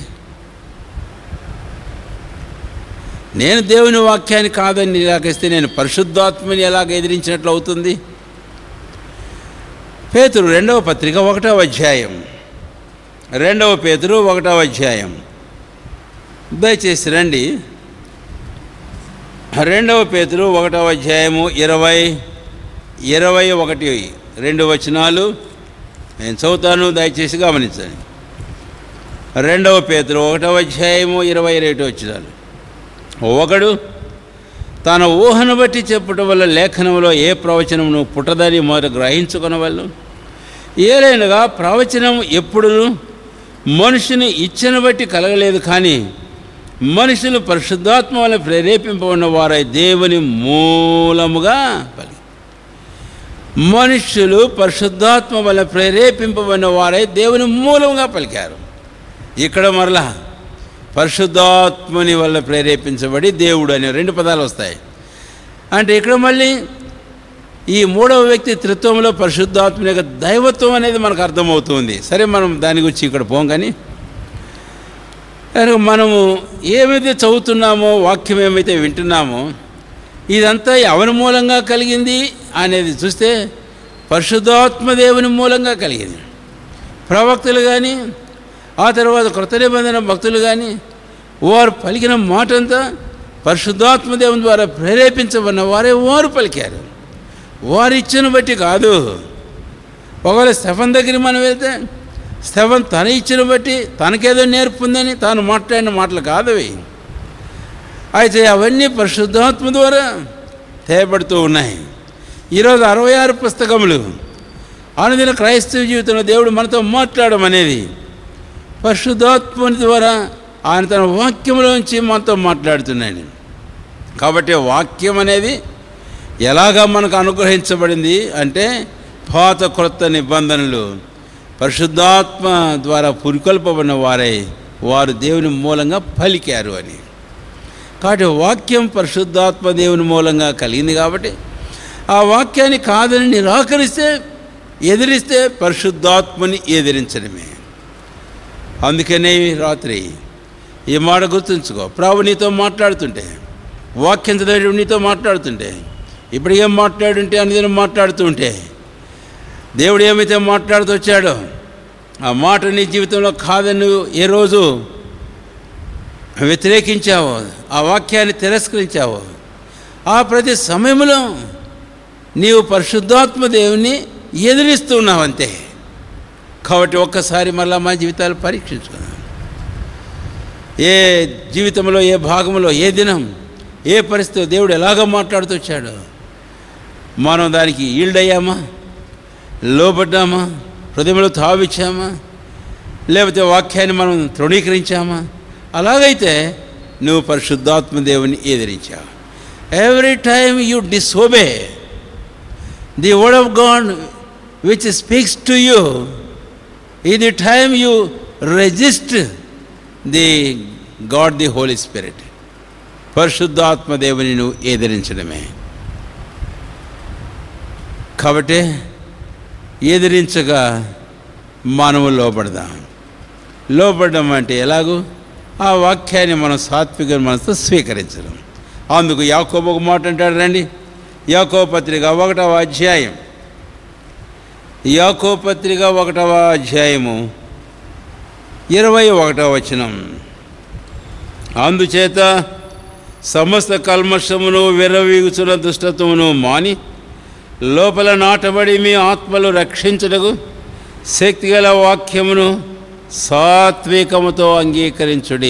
నేను దేవుని వాక్యాన్ని కాదని నిరాకరిస్తే నేను పరిశుద్ధాత్మని ఎలాగ ఎదిరించినట్లు అవుతుంది పేతురు రెండవ పత్రిక ఒకటవ అధ్యాయం రెండవ పేతురు ఒకటవ అధ్యాయం దయచేసి రండి రెండవ పేతురు ఒకటవ అధ్యాయము ఇరవై ఇరవై ఒకటి రెండు వచనాలు నేను చదువుతాను దయచేసి గమనించండి రెండవ పేతురు ఒకటవ అధ్యాయము ఇరవై రెండు వచనాలు ఒకడు తన ఊహను బట్టి చెప్పటం వల్ల లేఖనంలో ఏ ప్రవచనమును పుట్టదని మొదట గ్రహించుకునవల్లు ఏలైనగా ప్రవచనం ఎప్పుడు మనుషుని ఇచ్చను బట్టి కలగలేదు కానీ మనుషులు పరిశుద్ధాత్మ వల్ల ప్రేరేపింపబడిన వారై దేవుని మూలముగా పలి మనుష్యులు పరిశుద్ధాత్మ వల్ల ప్రేరేపింపబడిన వారై దేవుని మూలముగా పలికారు ఇక్కడ మరలా పరిశుద్ధాత్మని వల్ల ప్రేరేపించబడి దేవుడు అనే రెండు పదాలు వస్తాయి అంటే ఇక్కడ మళ్ళీ ఈ మూడవ వ్యక్తి త్రిత్వంలో పరిశుద్ధాత్మ యొక్క దైవత్వం అనేది మనకు అర్థమవుతుంది సరే మనం దాని గురించి ఇక్కడ పోం కానీ కనుక మనము ఏమైతే చదువుతున్నామో వాక్యం ఏమైతే వింటున్నామో ఇదంతా ఎవరి మూలంగా కలిగింది అనేది చూస్తే పరిశుద్ధాత్మ దేవుని మూలంగా కలిగింది ప్రవక్తలు కానీ ఆ తర్వాత కృత నిబంధన భక్తులు కానీ వారు పలికిన మాట అంతా పరిశుద్ధాత్మ దేవుని ద్వారా ప్రేరేపించబడిన వారే వారు పలికారు వారి ఇచ్చను బట్టి కాదు ఒకవేళ స్టెఫన్ దగ్గర మనం వెళ్తే స్టెఫన్ తన ఇచ్చను బట్టి తనకేదో నేర్పుందని తాను మాట్లాడిన మాటలు కాదు అవి అయితే అవన్నీ పరిశుద్ధాత్మ ద్వారా తేయబడుతూ ఉన్నాయి ఈరోజు అరవై ఆరు పుస్తకములు అనుదిన క్రైస్తవ జీవితంలో దేవుడు మనతో మాట్లాడడం అనేది పరిశుద్ధాత్మని ద్వారా ఆయన తన వాక్యంలోంచి మనతో మాట్లాడుతున్నాడు కాబట్టి వాక్యం అనేది ఎలాగా మనకు అనుగ్రహించబడింది అంటే పాత క్రొత్త నిబంధనలు పరిశుద్ధాత్మ ద్వారా పురికొల్పబడిన వారై వారు దేవుని మూలంగా పలికారు అని కాబట్టి వాక్యం పరిశుద్ధాత్మ దేవుని మూలంగా కలిగింది కాబట్టి ఆ వాక్యాన్ని కాదని నిరాకరిస్తే ఎదిరిస్తే పరిశుద్ధాత్మని ఎదిరించడమే అందుకనే ఈ రాత్రి ఈ మాట గుర్తుంచుకో ప్రభు నీతో మాట్లాడుతుంటే వాక్యం చదివేటప్పుడు నీతో మాట్లాడుతుంటే ఇప్పుడు ఏం మాట్లాడుంటే అనేది మాట్లాడుతూ ఉంటే దేవుడు ఏమైతే మాట్లాడుతూ వచ్చాడో ఆ మాట నీ జీవితంలో కాదని నువ్వు ఏ రోజు వ్యతిరేకించావో ఆ వాక్యాన్ని తిరస్కరించావో ఆ ప్రతి సమయంలో నీవు పరిశుద్ధాత్మ దేవుని ఎదిరిస్తున్నావు అంతే కాబట్టి ఒక్కసారి మళ్ళా మా జీవితాలు పరీక్షించుకున్నాం ఏ జీవితంలో ఏ భాగంలో ఏ దినం ఏ పరిస్థితి దేవుడు ఎలాగ మాట్లాడుతూ వచ్చాడో మనం దానికి ఈల్డ్ అయ్యామా లోబడ్డామా హృదయంలో తావిచ్చామా లేకపోతే వాక్యాన్ని మనం తృణీకరించామా అలాగైతే నువ్వు పరిశుద్ధాత్మ దేవుని ఎదిరించావు every time you disobey the word of God which speaks to you ఈ the time you resist the God the Holy Spirit పరిశుద్ధాత్మ దేవుని నువ్వు ఎదిరించడమే కాబట్టి ఎదిరించగా మనము లోపడదాం లోపడడం అంటే ఎలాగూ ఆ వాక్యాన్ని మనం సాత్విక మనసుతో స్వీకరించడం అందుకు యాకోబు ఒక మాట అంటాడు రండి యాకో పత్రిక ఒకటవ అధ్యాయం యాకో పత్రిక ఒకటవ అధ్యాయము ఇరవై ఒకటవ వచనం అందుచేత సమస్త కల్మషమును విర్రవీగుచున్న దుష్టత్వమును మాని లోపల నాటబడి మీ ఆత్మలు రక్షించుటకు శక్తిగల వాక్యమును సాత్వికముతో అంగీకరించుడి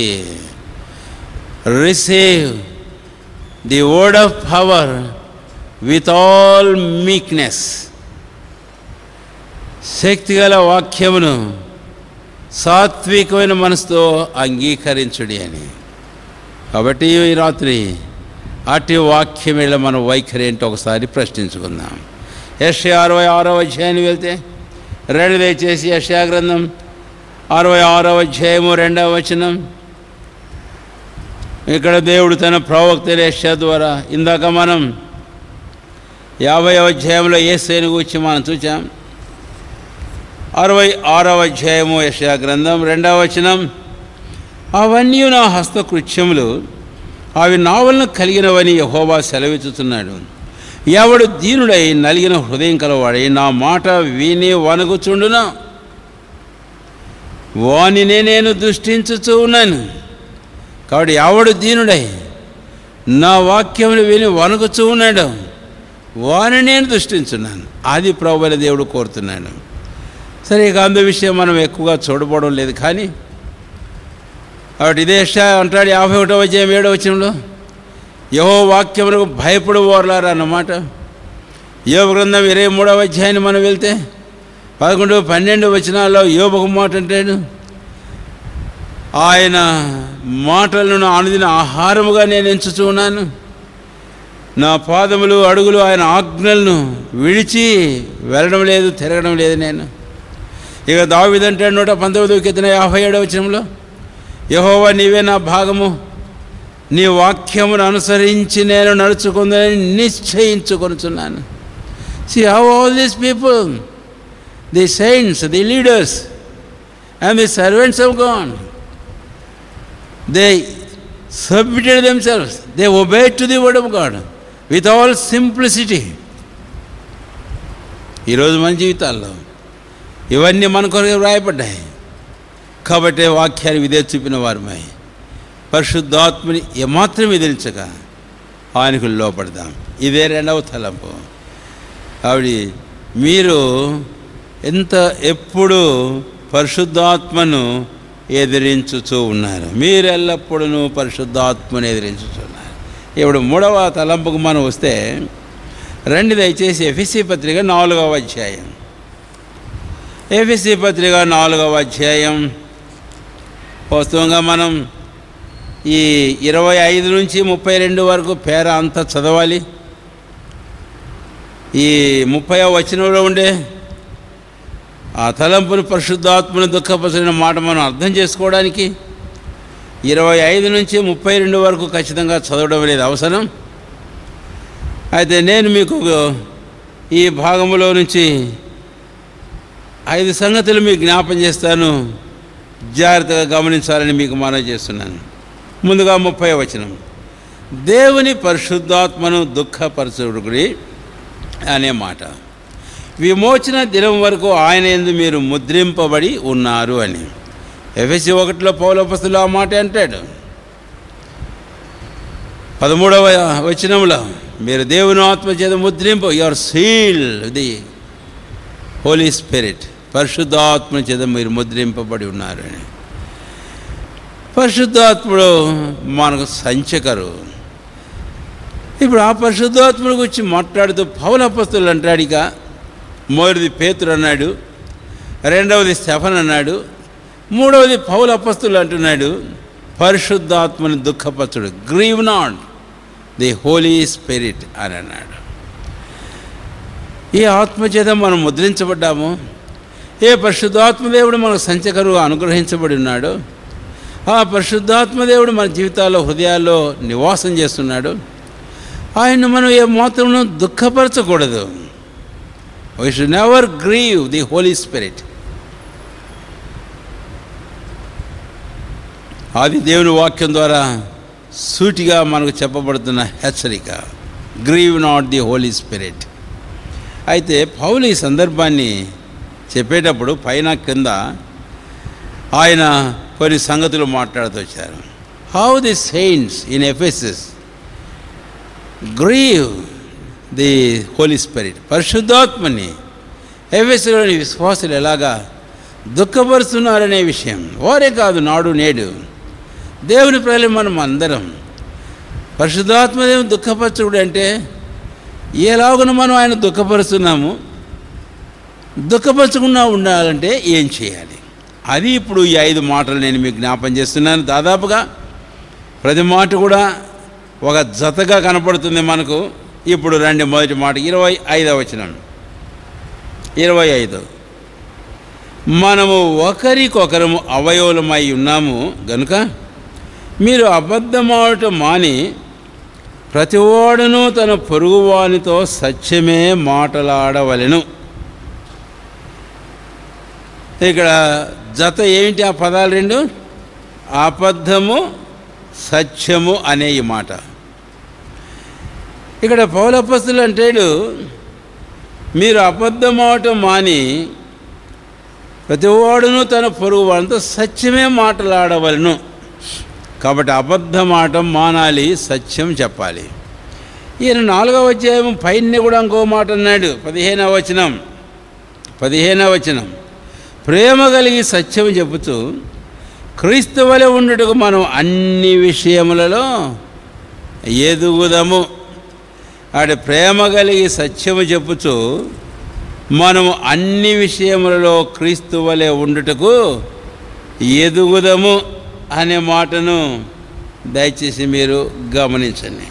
receive the word of power with all meekness శక్తిగల వాక్యమును సాత్వికమైన మనసుతో అంగీకరించుడి అని కాబట్టి ఈ రాత్రి అట్టి వాక్యం వెళ్ళ మన వైఖరి ఏంటో ఒకసారి ప్రశ్నించుకుందాం యశ్య అరవై ఆరో అధ్యాయాన్ని వెళ్తే రెండు దయచేసి యశ్యా గ్రంథం అరవై ఆరో అధ్యాయము రెండవ వచనం ఇక్కడ దేవుడు తన ప్రవక్త యశ్యా ద్వారా ఇందాక మనం యాభై అధ్యాయంలో ఏ శ్రేణి గురించి మనం చూచాం అరవై ఆరవ అధ్యాయము యశా గ్రంథం రెండవ వచనం అవన్నీ నా హస్తకృత్యములు అవి నా వలన కలిగినవని యహోవా సెలవిచ్చుతున్నాడు ఎవడు దీనుడై నలిగిన హృదయం కలవాడై నా మాట విని వణుకుచుండునా వానినే నేను దృష్టించుచూ ఉన్నాను కాబట్టి ఎవడు దీనుడై నా వాక్యములు విని వణుకుచూ ఉన్నాడు వాని నేను దృష్టించున్నాను అది ప్రభుల దేవుడు కోరుతున్నాడు సరే ఇక అందు విషయం మనం ఎక్కువగా చూడబోవడం లేదు కానీ కాబట్టి ఇదే అంటాడు యాభై ఒకటో అధ్యాయం ఏడో వచనంలో యహో వాక్యములకు భయపడు ఓర్లారా అన్నమాట యోగ గ్రంథం ఇరవై మూడవ అధ్యాయాన్ని మనం వెళ్తే పదకొండు పన్నెండు వచనాల్లో యోబకు మాట అంటాడు ఆయన మాటలను అనుదిన ఆహారముగా నేను ఎంచుచూ ఉన్నాను నా పాదములు అడుగులు ఆయన ఆజ్ఞలను విడిచి వెళ్ళడం లేదు తిరగడం లేదు నేను ఇక దావిదంటే నూట పంతొమ్మిది కింద యాభై ఏడవ వచనంలో యహోవా నీవే నా భాగము నీ వాక్యమును అనుసరించి నేను నడుచుకుందని నిశ్చయించుకొనుచున్నాను see how all these people the saints the leaders and the servants of God they submitted themselves they obeyed to the word of God with all simplicity ఈరోజు మన జీవితాల్లో ఇవన్నీ మన కొరకు వ్రాయబడ్డాయి కాబట్టి వాక్యాన్ని విధే చూపిన వారమై పరిశుద్ధాత్మని ఏమాత్రం ఎదిరించక ఆయనకు లోపడదాం ఇదే రెండవ తలంపు ఆవిడ మీరు ఎంత ఎప్పుడు పరిశుద్ధాత్మను ఎదిరించుతూ ఉన్నారు మీరు ఎల్లప్పుడూ పరిశుద్ధాత్మను ఎదిరించుతున్నారు ఇప్పుడు మూడవ తలంపుకు మనం వస్తే రెండు దయచేసి ఎఫ్ఎస్సి పత్రిక నాలుగవ అధ్యాయం ఎఫ్ఎస్సి పత్రిక నాలుగవ అధ్యాయం వాస్తవంగా మనం ఈ ఇరవై ఐదు నుంచి ముప్పై రెండు వరకు పేర అంతా చదవాలి ఈ ముప్పై వచనంలో ఉండే ఆ తలంపుని పరిశుద్ధాత్మను దుఃఖపరిచిన మాట మనం అర్థం చేసుకోవడానికి ఇరవై ఐదు నుంచి ముప్పై రెండు వరకు ఖచ్చితంగా చదవడం అనేది అవసరం అయితే నేను మీకు ఈ భాగంలో నుంచి ఐదు సంగతులు మీకు జ్ఞాపం చేస్తాను జాగ్రత్తగా గమనించాలని మీకు మనవి చేస్తున్నాను ముందుగా ముప్పై వచనం దేవుని పరిశుద్ధాత్మను దుఃఖపరచుడి అనే మాట విమోచన దినం వరకు ఆయన ఎందు మీరు ముద్రింపబడి ఉన్నారు అని ఎఫ్ఎస్సి ఒకటిలో పౌలపస్తులు ఆ మాట అంటాడు పదమూడవ వచనంలో మీరు దేవుని ఆత్మ చేత ముద్రింపు your seal the Holy Spirit పరిశుద్ధాత్మ చేత మీరు ముద్రింపబడి ఉన్నారు అని పరిశుద్ధాత్ముడు మనకు సంచకరు ఇప్పుడు ఆ పరిశుద్ధాత్ముడి గురించి మాట్లాడుతూ పౌలపస్తులు అంటాడు ఇక మొదటిది పేతురు అన్నాడు రెండవది స్టెఫన్ అన్నాడు మూడవది పౌల అపస్తులు అంటున్నాడు పరిశుద్ధాత్మని దుఃఖపరచుడు grieve not the Holy Spirit అని అన్నాడు ఈ ఆత్మచేత మనం ముద్రించబడ్డాము ఏ పరిశుద్ధాత్మదేవుడు మనకు సంచకరుగా అనుగ్రహించబడి ఉన్నాడు ఆ పరిశుద్ధాత్మదేవుడు మన జీవితాల్లో హృదయాల్లో నివాసం చేస్తున్నాడు ఆయన మనం ఏ మాత్రం దుఃఖపరచకూడదు we should never grieve the Holy Spirit అది దేవుని వాక్యం ద్వారా సూటిగా మనకు చెప్పబడుతున్న హెచ్చరిక grieve not the Holy Spirit అయితే పౌలు ఈ సందర్భాన్ని చెప్పేటప్పుడు పైన కింద ఆయన కొన్ని సంగతులు మాట్లాడుతూ వచ్చారు how the saints in Ephesus grieve the Holy Spirit పరిశుద్ధాత్మని ఎఫెస్లోని విశ్వాసులు ఎలాగా దుఃఖపరుస్తున్నారనే విషయం వారే కాదు నాడు నేడు దేవుని ప్రజలు మనం అందరం పరిశుద్ధాత్మదేవుని దుఃఖపరచుడు అంటే ఎలాగున మనం ఆయన దుఃఖపరుస్తున్నాము దుఃఖపరచకుండా ఉండాలంటే ఏం చేయాలి అది ఇప్పుడు ఈ ఐదు మాటలు నేను మీకు జ్ఞాపం చేస్తున్నాను దాదాపుగా ప్రతి మాట కూడా ఒక జతగా కనపడుతుంది మనకు ఇప్పుడు రండి మొదటి మాట ఇరవై ఐదవ వచనం ఇరవై ఐదు మనము ఒకరికొకరము అవయవులమై ఉన్నాము గనుక మీరు అబద్ధమాడటం మాని ప్రతివాడును తన పొరుగువానితో సత్యమే మాటలాడవలెను ఇక్కడ జత ఏంటి ఆ పదాలు రెండు అబద్ధము సత్యము అనే ఈ మాట ఇక్కడ పౌలపస్తులు అంటాడు మీరు అబద్ధమావటం మాని ప్రతివాడును తన పొరుగు వాడితో సత్యమే మాటలాడవలను కాబట్టి అబద్ధమాటం మానాలి సత్యం చెప్పాలి ఈయన నాలుగవ అధ్యాయం పైన కూడా ఇంకో మాట అన్నాడు పదిహేనవ వచనం పదిహేనవ వచనం ప్రేమ కలిగి సత్యం చెబుతూ క్రీస్తు వలె ఉండుటకు మనం అన్ని విషయములలో ఎదుగుదము ఆడ ప్రేమ కలిగి సత్యము చెప్పుచు మనము అన్ని విషయములలో క్రీస్తు వలె ఉండుటకు ఎదుగుదము అనే మాటను దయచేసి మీరు గమనించండి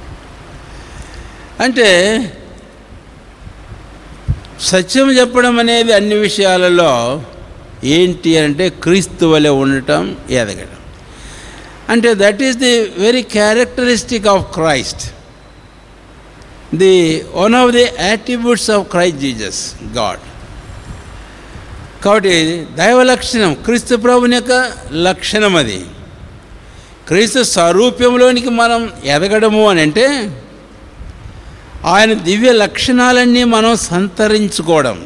అంటే సత్యం చెప్పడం అనేది అన్ని విషయాలలో ఏంటి అంటే క్రీస్తు వలె ఉండటం ఎదగడం అంటే that is the very characteristic of Christ the one of the attributes of Christ Jesus God కాబట్టి దైవ లక్షణం క్రీస్తు ప్రభుని యొక్క లక్షణం అది క్రీస్తు స్వరూప్యంలోనికి మనం ఎదగడము అని అంటే ఆయన దివ్య లక్షణాలన్నీ మనం సంతరించుకోవడం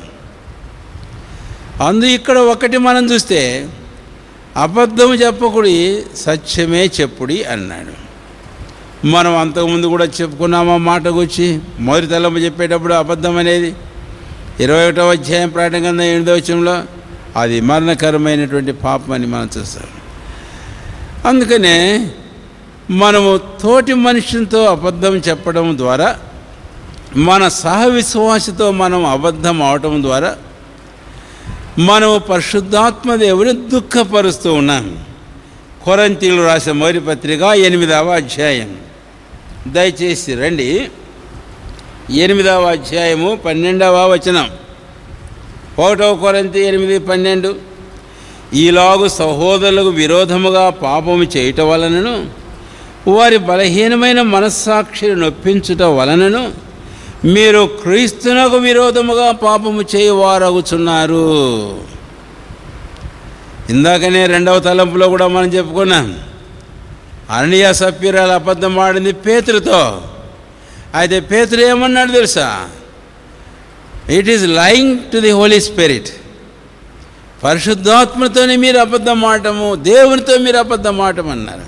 అందు ఇక్కడ ఒకటి మనం చూస్తే అబద్ధం చెప్పకుడి సత్యమే చెప్పుడి అన్నాడు మనం అంతకుముందు కూడా చెప్పుకున్నామా మాట గురించి మొదటి తలము చెప్పేటప్పుడు అబద్ధం అనేది ఇరవై ఒకటో అధ్యాయం ప్రకటన కింద ఎనిమిదో వచ్చంలో అది మరణకరమైనటువంటి పాపం అని మనం చూస్తాం అందుకనే మనము తోటి మనుషులతో అబద్ధం చెప్పడం ద్వారా మన సహవిశ్వాసతో మనం అబద్ధం అవటం ద్వారా మనము పరిశుద్ధాత్మ దేవుని దుఃఖపరుస్తూ ఉన్నాం కొరంతీలు రాసే మొదటి పత్రిక ఎనిమిదవ అధ్యాయం దయచేసి రండి ఎనిమిదవ అధ్యాయము పన్నెండవ వచనం ఒకటవ కొరంతి ఎనిమిది పన్నెండు ఈలాగు సహోదరులకు విరోధముగా పాపము చేయటం వలనను వారి బలహీనమైన మనస్సాక్షిని నొప్పించుట వలనను మీరు క్రీస్తునకు విరోధముగా పాపము చేయవారగుచున్నారు ఇందాకనే రెండవ తలంపులో కూడా మనం చెప్పుకున్నాం అరణ్య సప్పిరాలు అబద్ధం ఆడింది పేతులతో అయితే పేతులు ఏమన్నాడు తెలుసా it is lying to the Holy Spirit పరిశుద్ధాత్మతోనే మీరు అబద్ధం ఆడటము దేవునితో మీరు అబద్ధం ఆడటం అన్నారు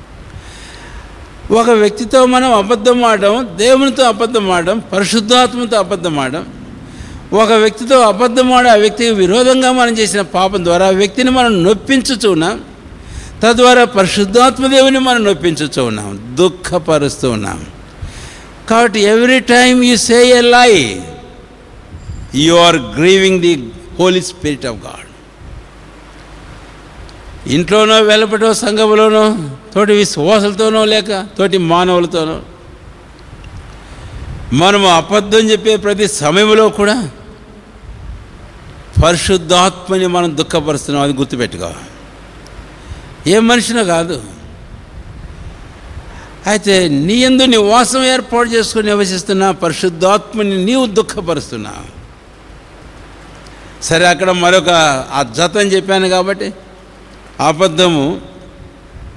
ఒక వ్యక్తితో మనం అబద్ధం ఆడడం దేవునితో అబద్ధం ఆడడం పరిశుద్ధాత్మతో అబద్ధం ఆడడం ఒక వ్యక్తితో అబద్ధం ఆడి ఆ వ్యక్తికి విరోధంగా మనం చేసిన పాపం ద్వారా ఆ వ్యక్తిని మనం నొప్పించుచూ ఉన్నాం తద్వారా పరిశుద్ధాత్మ దేవుని మనం నొప్పించుచూ ఉన్నాం దుఃఖపరుస్తూ ఉన్నాం కాబట్టి every time you say a lie you are grieving the Holy Spirit of God ఇంట్లోనో వెలపటో సంఘములోనో తోటి విశ్వాసులతోనో లేక తోటి మానవులతోనో మనము అబద్ధం చెప్పే ప్రతి సమయంలో కూడా పరిశుద్ధాత్మని మనం దుఃఖపరుస్తున్నాం అది గుర్తుపెట్టుకో ఏ మనిషినో కాదు అయితే నీ ఎందు నివాసం ఏర్పాటు చేసుకుని నివసిస్తున్నా పరిశుద్ధాత్మని నీవు దుఃఖపరుస్తున్నావు సరే అక్కడ మరొక ఆ జత అని చెప్పాను కాబట్టి అబద్ధము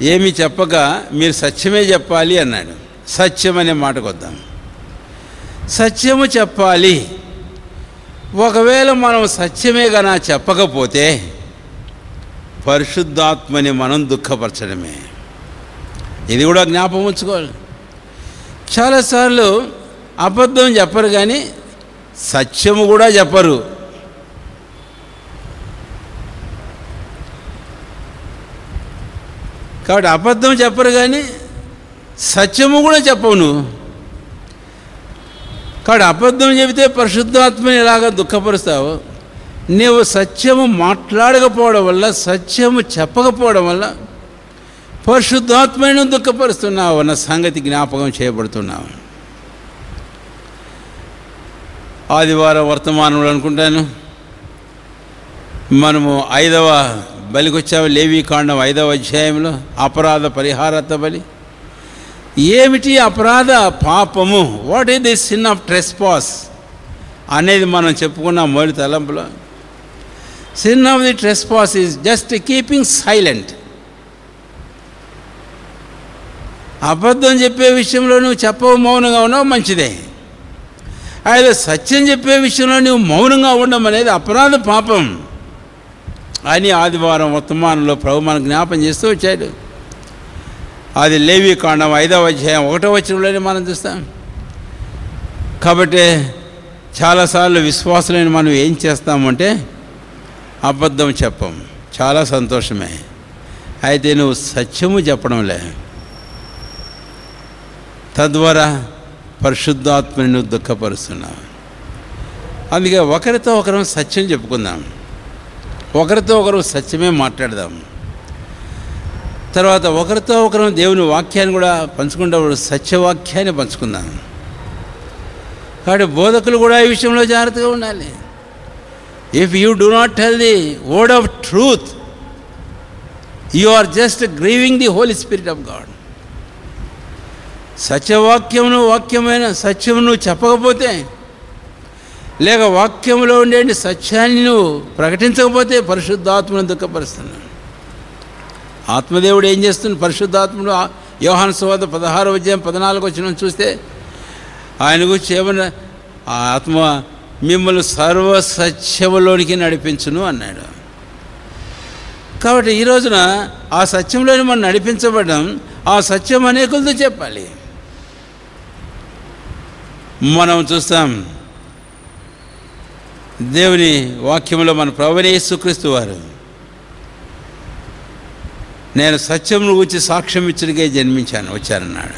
ఏమి చెప్పక మీరు సత్యమే చెప్పాలి అన్నాడు సత్యం అనే మాటకు వద్దాం సత్యము చెప్పాలి ఒకవేళ మనం సత్యమే గనా చెప్పకపోతే పరిశుద్ధాత్మని మనం దుఃఖపరచడమే ఇది కూడా జ్ఞాపకం ఉంచుకోవాలి చాలాసార్లు అబద్ధం చెప్పరు కానీ సత్యము కూడా చెప్పరు కాబట్టి అబద్ధం చెప్పరు కానీ సత్యము కూడా చెప్పవు నువ్వు కాబట్టి అబద్ధం చెబితే పరిశుద్ధాత్మని ఎలాగా దుఃఖపరుస్తావు నీవు సత్యము మాట్లాడకపోవడం వల్ల సత్యము చెప్పకపోవడం వల్ల పరిశుద్ధాత్మను దుఃఖపరుస్తున్నావు అన్న సంగతి జ్ఞాపకం చేయబడుతున్నావు ఆదివారం వర్తమానంలో అనుకుంటాను మనము ఐదవ బలికి వచ్చాము లేవి కాండం ఐదవ అధ్యాయంలో అపరాధ పరిహారత బలి ఏమిటి అపరాధ పాపము what is the sin of trespass అనేది మనం చెప్పుకున్నాం మొదటి తలంపులో sin of the trespass is just keeping silent అబద్ధం చెప్పే విషయంలో నువ్వు చెప్పవు మౌనంగా ఉన్నావు మంచిదే అయితే సత్యం చెప్పే విషయంలో నువ్వు మౌనంగా ఉండడం అనేది అపరాధ పాపం అని ఆదివారం వర్తమానంలో ప్రభు మనకు జ్ఞాపం చేస్తూ వచ్చాడు అది లేవి కాండం ఐదవ అధ్యాయం ఒకటో వచ్చినలోనే మనం చూస్తాం కాబట్టి చాలాసార్లు విశ్వాసులైన మనం ఏం చేస్తామంటే అబద్ధం చెప్పం చాలా సంతోషమే అయితే నువ్వు సత్యము చెప్పడంలే తద్వారా పరిశుద్ధాత్మని నువ్వు దుఃఖపరుస్తున్నావు అందుకే ఒకరితో ఒకరు సత్యం చెప్పుకుందాం ఒకరితో ఒకరు సత్యమే మాట్లాడదాం తర్వాత ఒకరితో ఒకరు దేవుని వాక్యాన్ని కూడా పంచుకునేటప్పుడు సత్యవాక్యాన్ని పంచుకుందాం కాబట్టి బోధకులు కూడా ఈ విషయంలో జాగ్రత్తగా ఉండాలి if you do not tell the word of truth you are just grieving the Holy Spirit of God సత్యవాక్యమును వాక్యమైన సత్యమును చెప్పకపోతే లేక వాక్యంలో ఉండే సత్యాన్ని నువ్వు ప్రకటించకపోతే పరిశుద్ధాత్మను దుఃఖపరుస్తున్నాను ఆత్మదేవుడు ఏం చేస్తుంది పరిశుద్ధాత్ముడు యోహాను సువార్త పదహారు అధ్యాయం పద్నాలుగు వచ్చిన చూస్తే ఆయన గురించి ఏమన్నా ఆ ఆత్మ మిమ్మల్ని సర్వ సత్యములోనికి నడిపించును అన్నాడు కాబట్టి ఈ రోజున ఆ సత్యంలోని మనం నడిపించబడడం ఆ సత్యం అనేకులతో చెప్పాలి మనం చూస్తాం దేవుని వాక్యంలో మన ప్రభువైన యేసుక్రీస్తు వారు నేను సత్యం గురించి సాక్ష్యం ఇచ్చడికే జన్మించాను వచ్చానన్నాడు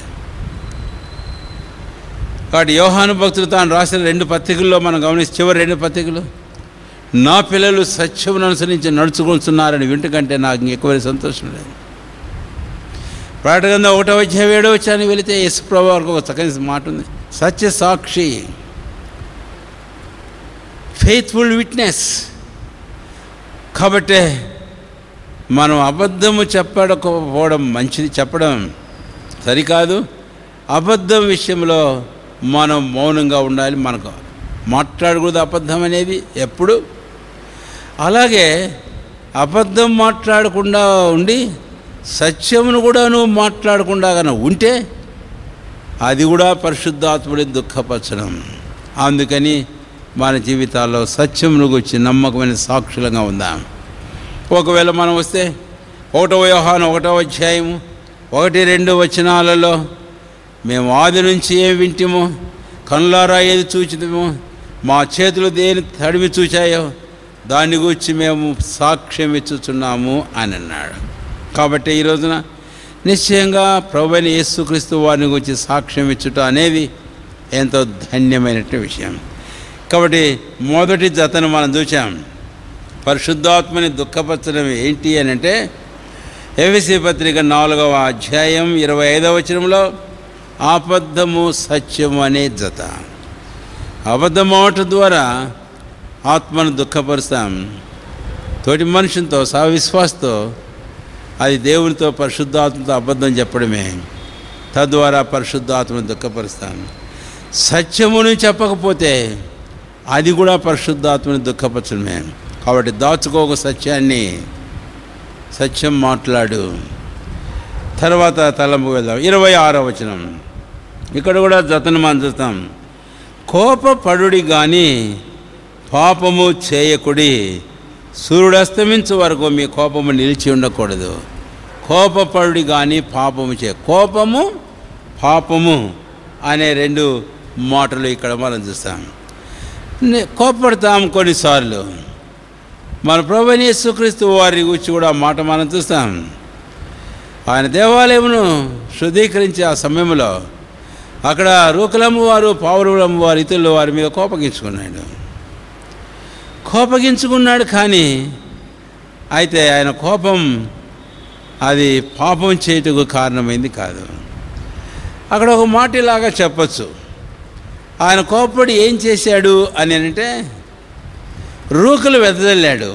కాబట్టి యోహాను భక్తులు తాను రాసిన రెండు పత్రికల్లో మనం గమనిస్తే చివరి రెండు పత్రికలు నా పిల్లలు సత్యమును అనుసరించి నడుచుకుంటున్నారని వింటకంటే నాకు ఎక్కువ సంతోషం లేదు ప్రాటగంధ ఒకటో అధ్యాయం ఏడో వచ్చాను వెళితే యశ్ ప్రభు వరకు ఒక చక్కని మాట ఉంది సత్య సాక్షి ఫెయిత్ఫుల్ విట్నెస్ కాబట్టే మనం అబద్ధము చెప్పకపోవడం మంచిది చెప్పడం సరికాదు అబద్ధం విషయంలో మనం మౌనంగా ఉండాలి మనకు మాట్లాడకూడదు అబద్ధం అనేది ఎప్పుడు అలాగే అబద్ధం మాట్లాడకుండా ఉండి సత్యమును కూడా నువ్వు మాట్లాడకుండా కనుక ఉంటే అది కూడా పరిశుద్ధాత్ముడి దుఃఖపరచడం అందుకని మన జీవితాల్లో సత్యమును గురించి నమ్మకమైన సాక్షులంగా ఉందాం ఒకవేళ మనం వస్తే ఒకటో వ్యవహారం ఒకటో అధ్యాయము ఒకటి రెండు వచనాలలో మేము ఆది నుంచి ఏం వింటిమో కనులారా ఏది చూచితమో మా చేతులు దేని తడిమి చూచాయో దాని గురించి మేము సాక్ష్యం ఇచ్చుచున్నాము అని అన్నాడు కాబట్టి ఈ రోజున నిశ్చయంగా ప్రభుని యేసుక్రీస్తు వారిని గురించి సాక్ష్యం ఇచ్చుట అనేది ఎంతో ధన్యమైనటువంటి విషయం కాబట్టి మొదటి జతను మనం చూసాం పరిశుద్ధాత్మని దుఃఖపరచడం ఏంటి అని అంటే ఎవిసి పత్రిక నాలుగవ అధ్యాయం ఇరవై ఐదవ వచనంలో అబద్ధము సత్యము అనే జత అబద్ధమాట ద్వారా ఆత్మను దుఃఖపరుస్తాం తోటి మనుషులతో సహవిశ్వాసతో అది దేవునితో పరిశుద్ధాత్మతో అబద్ధం చెప్పడమే తద్వారా పరిశుద్ధాత్మను దుఃఖపరుస్తాం సత్యమును చెప్పకపోతే అది కూడా పరిశుద్ధాత్మని దుఃఖపరచడమే కాబట్టి దాచుకోక సత్యాన్ని సత్యం మాట్లాడు తర్వాత తలంపు వెళ్దాం ఇరవై ఆరో వచనం ఇక్కడ కూడా జతను మనం చూస్తాం కోపపడుడి కానీ పాపము చేయకుడి సూర్యుడు అస్తమించే వరకు మీ కోపము నిలిచి ఉండకూడదు కోపపడుడి కానీ పాపము చే కోపము పాపము అనే రెండు మాటలు ఇక్కడ మనం చూస్తాం నే- కోపడతాం కొన్నిసార్లు మన ప్రభుని యేసుక్రీస్తు వారి గురించి కూడా ఆ మాట మనం చూస్తాం ఆయన దేవాలయమును శుద్ధీకరించే ఆ సమయంలో అక్కడ రూకలమ్మ వారు పావురమ్మ వారు ఇతరులు వారి మీద కోపగించుకున్నాడు కోపగించుకున్నాడు కానీ అయితే ఆయన కోపం అది పాపం చేయుటకు కారణమైంది కాదు అక్కడ ఒక మాట ఇలాగా చెప్పచ్చు ఆయన కోపడి ఏం చేశాడు అని అంటే రూకలు వెదజల్లాడు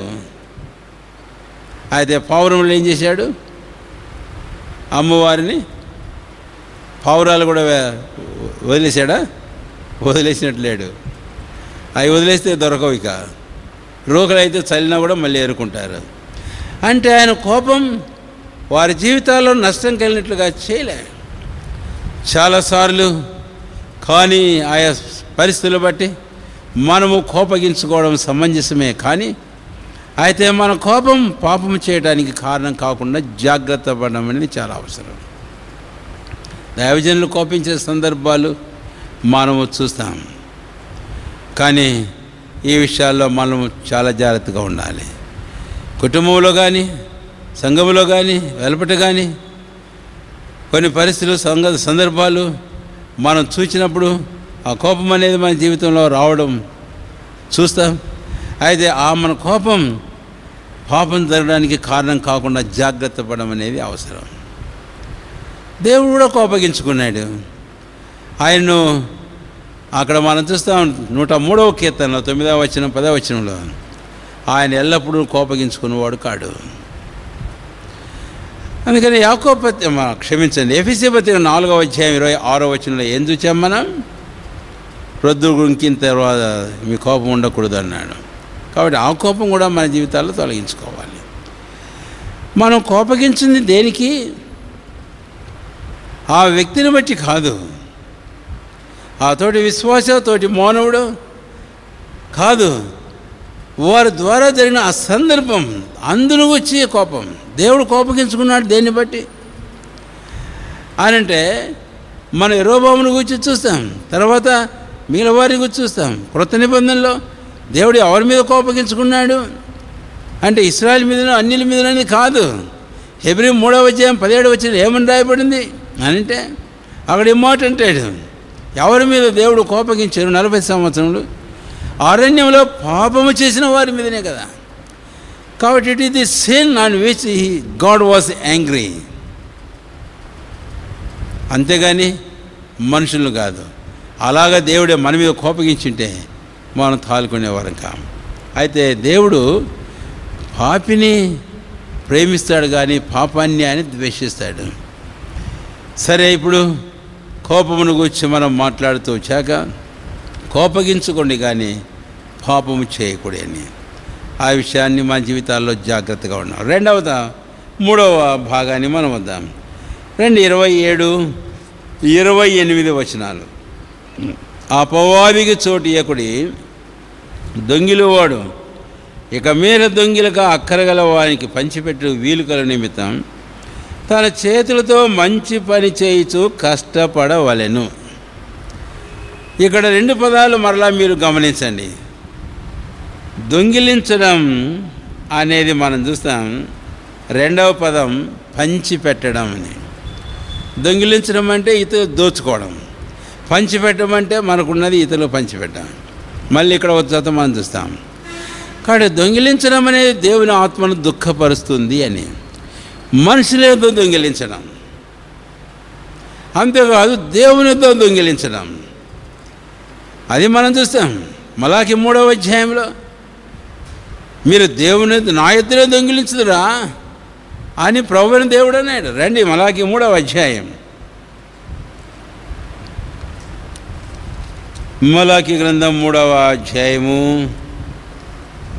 అయితే పౌరములు ఏం చేశాడు అమ్మవారిని పావురాలు కూడా వే- వదిలేశాడా వదిలేసినట్టు లేడు అవి వదిలేస్తే దొరకవు ఇక రూకలు అయితే చల్లినా కూడా మళ్ళీ ఏరుకుంటారు అంటే ఆయన కోపం వారి జీవితాల్లో నష్టం కలిగినట్లుగా చేయలే చాలాసార్లు కానీ ఆయా పరిస్థితులు బట్టి మనము కోపగించుకోవడం సమంజసమే కానీ అయితే మన కోపం పాపం చేయడానికి కారణం కాకుండా జాగ్రత్త పడడం అనేది చాలా అవసరం దైవజనులు కోపించే సందర్భాలు మనము చూస్తాం కానీ ఈ విషయాల్లో మనము చాలా జాగ్రత్తగా ఉండాలి కుటుంబంలో కానీ సంఘంలో కానీ వెలుపట కానీ కొన్ని పరిస్థితులు సంగ సందర్భాలు మనం చూసినప్పుడు ఆ కోపం అనేది మన జీవితంలో రావడం చూస్తాం అయితే ఆ మన కోపం పాపం జరగడానికి కారణం కాకుండా జాగ్రత్త పడడం అనేది అవసరం దేవుడు కూడా కోపగించుకున్నాడు ఆయన్ను అక్కడ మనం చూస్తాం నూట మూడవ కీర్తనలో తొమ్మిదవ వచనం పదవ వచనంలో ఆయన ఎల్లప్పుడూ కోపగించుకునేవాడు కాడు అందుకని యాకో పత్రిక మా- క్షమించండి ఎఫీసీ పత్రిక నాలుగవ అధ్యాయం ఇరవై ఆరో వచనంలో ఏం చూచాం మనం ప్రొద్దు గుంకిన తర్వాత మీ కోపం ఉండకూడదు అన్నాడు కాబట్టి ఆ కోపం కూడా మన జీవితాల్లో తొలగించుకోవాలి మనం కోపగించింది దేనికి ఆ వ్యక్తిని బట్టి కాదు ఆ తోటి విశ్వాస తోటి మానవుడు కాదు వారి ద్వారా జరిగిన ఆ సందర్భం అందులో వచ్చే కోపం దేవుడు కోపగించుకున్నాడు దేన్ని బట్టి అనంటే మన ఎరోబామును గురించి చూస్తాం తర్వాత మిగిలిన వారి గురించి చూస్తాం క్రొత్త నిబంధనలో దేవుడు ఎవరి మీద కోపగించుకున్నాడు అంటే ఇస్రాయల్ మీదనో అన్నిల మీదనని కాదు హెబ్రి మూడవ అధ్యాయం పదిహేడు వచ్చిన ఏమని రాయబడింది అనంటే అక్కడ ఈ మాట అంటాడు ఎవరి మీద దేవుడు కోపగించారు నలభై సంవత్సరములు అరణ్యంలో పాపము చేసిన వారి మీదనే కదా కాబట్టి it is the sin on which God was angry అంతేగాని మనుషులు కాదు అలాగ దేవుడే మన మీద కోపగించుంటే మనం తాలుకునేవారం కాం అయితే దేవుడు పాపిని ప్రేమిస్తాడు కానీ పాపాన్ని అని ద్వేషిస్తాడు సరే ఇప్పుడు కోపమును గురించి మనం మాట్లాడుతూ వచ్చాక కోపగించుకోండి కానీ పాపము చేయకూడదు అని ఆ విషయాన్ని మన జీవితాల్లో జాగ్రత్తగా ఉన్నాం రెండవద మూడవ భాగాన్ని మనం వద్దాం రెండు ఇరవై ఏడు ఇరవై ఎనిమిది వచనాలు అపవాదికి చోటు ఇయకుడి దొంగిలువాడు ఇక మీద దొంగిలక అక్కరగల వానికి పంచిపెట్టు వీలుకల నిమిత్తం తన చేతులతో మంచి పని చేయుచు కష్టపడవలెను ఇక్కడ రెండు పదాలు మరలా మీరు గమనించండి దొంగిలించడం అనేది మనం చూస్తాం రెండవ పదం పంచి పెట్టడం అని దొంగిలించడం అంటే ఇతరులు దోచుకోవడం పంచిపెట్టడం అంటే మనకున్నది ఇతరులు పంచిపెట్టడం మళ్ళీ ఇక్కడ ఒక జత మనం చూస్తాం కాబట్టి దొంగిలించడం అనేది దేవుని ఆత్మను దుఃఖపరుస్తుంది అని మనుషులతో దొంగిలించడం అంతేకాదు దేవునితో దొంగిలించడం అది మనం చూస్తాం మలాకి మూడవ అధ్యాయంలో మీరు దేవుని నా ఎత్తునే దొంగిలించుదురా అని ప్రభుని దేవుడు అన్నాడు రండి మలాకి మూడవ అధ్యాయం మలాకి గ్రంథం మూడవ అధ్యాయము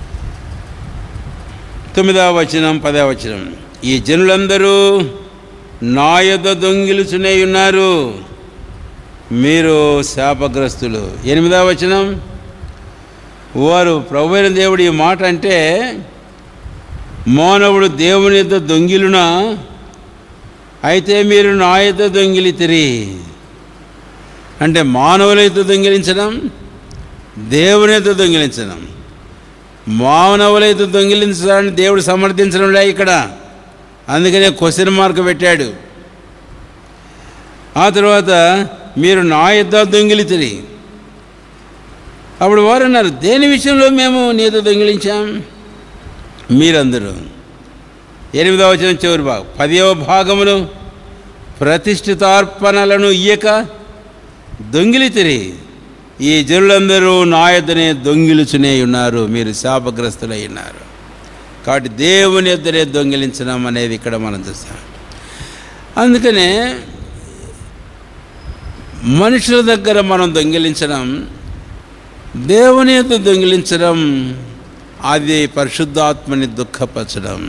తొమ్మిదవ వచనం పదవ వచనం ఈ జనులందరూ నా యొద్ద దొంగిలుచునే ఉన్నారు మీరు శాపగ్రస్తులు ఎనిమిదవ వచనం వారు ప్రభు అయిన దేవుడు ఈ మాట అంటే మానవుడు దేవుని యొద్ద దొంగిలునా అయితే మీరు నా యొద్ద దొంగిలితిరి అంటే మానవులైతే దొంగిలించడం దేవునితో దొంగిలించడం మానవులైతే దొంగిలించడాన్ని దేవుడు సమర్థించడం లే ఇక్కడ అందుకనే క్వశ్చన్ మార్క్ పెట్టాడు ఆ తర్వాత మీరు నా యుద్ధ దొంగిలితిరి అప్పుడు వారు అన్నారు దేని విషయంలో మేము నీతో దొంగిలించాం మీరందరూ ఎనిమిదవ వచనం చివరి భాగం పదవ భాగములు ప్రతిష్ఠితార్పణలను ఇయ్యక దొంగిలితిరి ఈ జనులందరూ నా యొద్దనే దొంగిలుచునే ఉన్నారు మీరు శాపగ్రస్తులై ఉన్నారు కాబట్టి దేవుని యొద్దనే దొంగిలించడం అనేది ఇక్కడ మనం చూస్తాం అందుకనే మనుషుల దగ్గర మనం దొంగిలించడం దేవుని యొక్క దొంగిలించడం అది పరిశుద్ధాత్మని దుఃఖపరచడం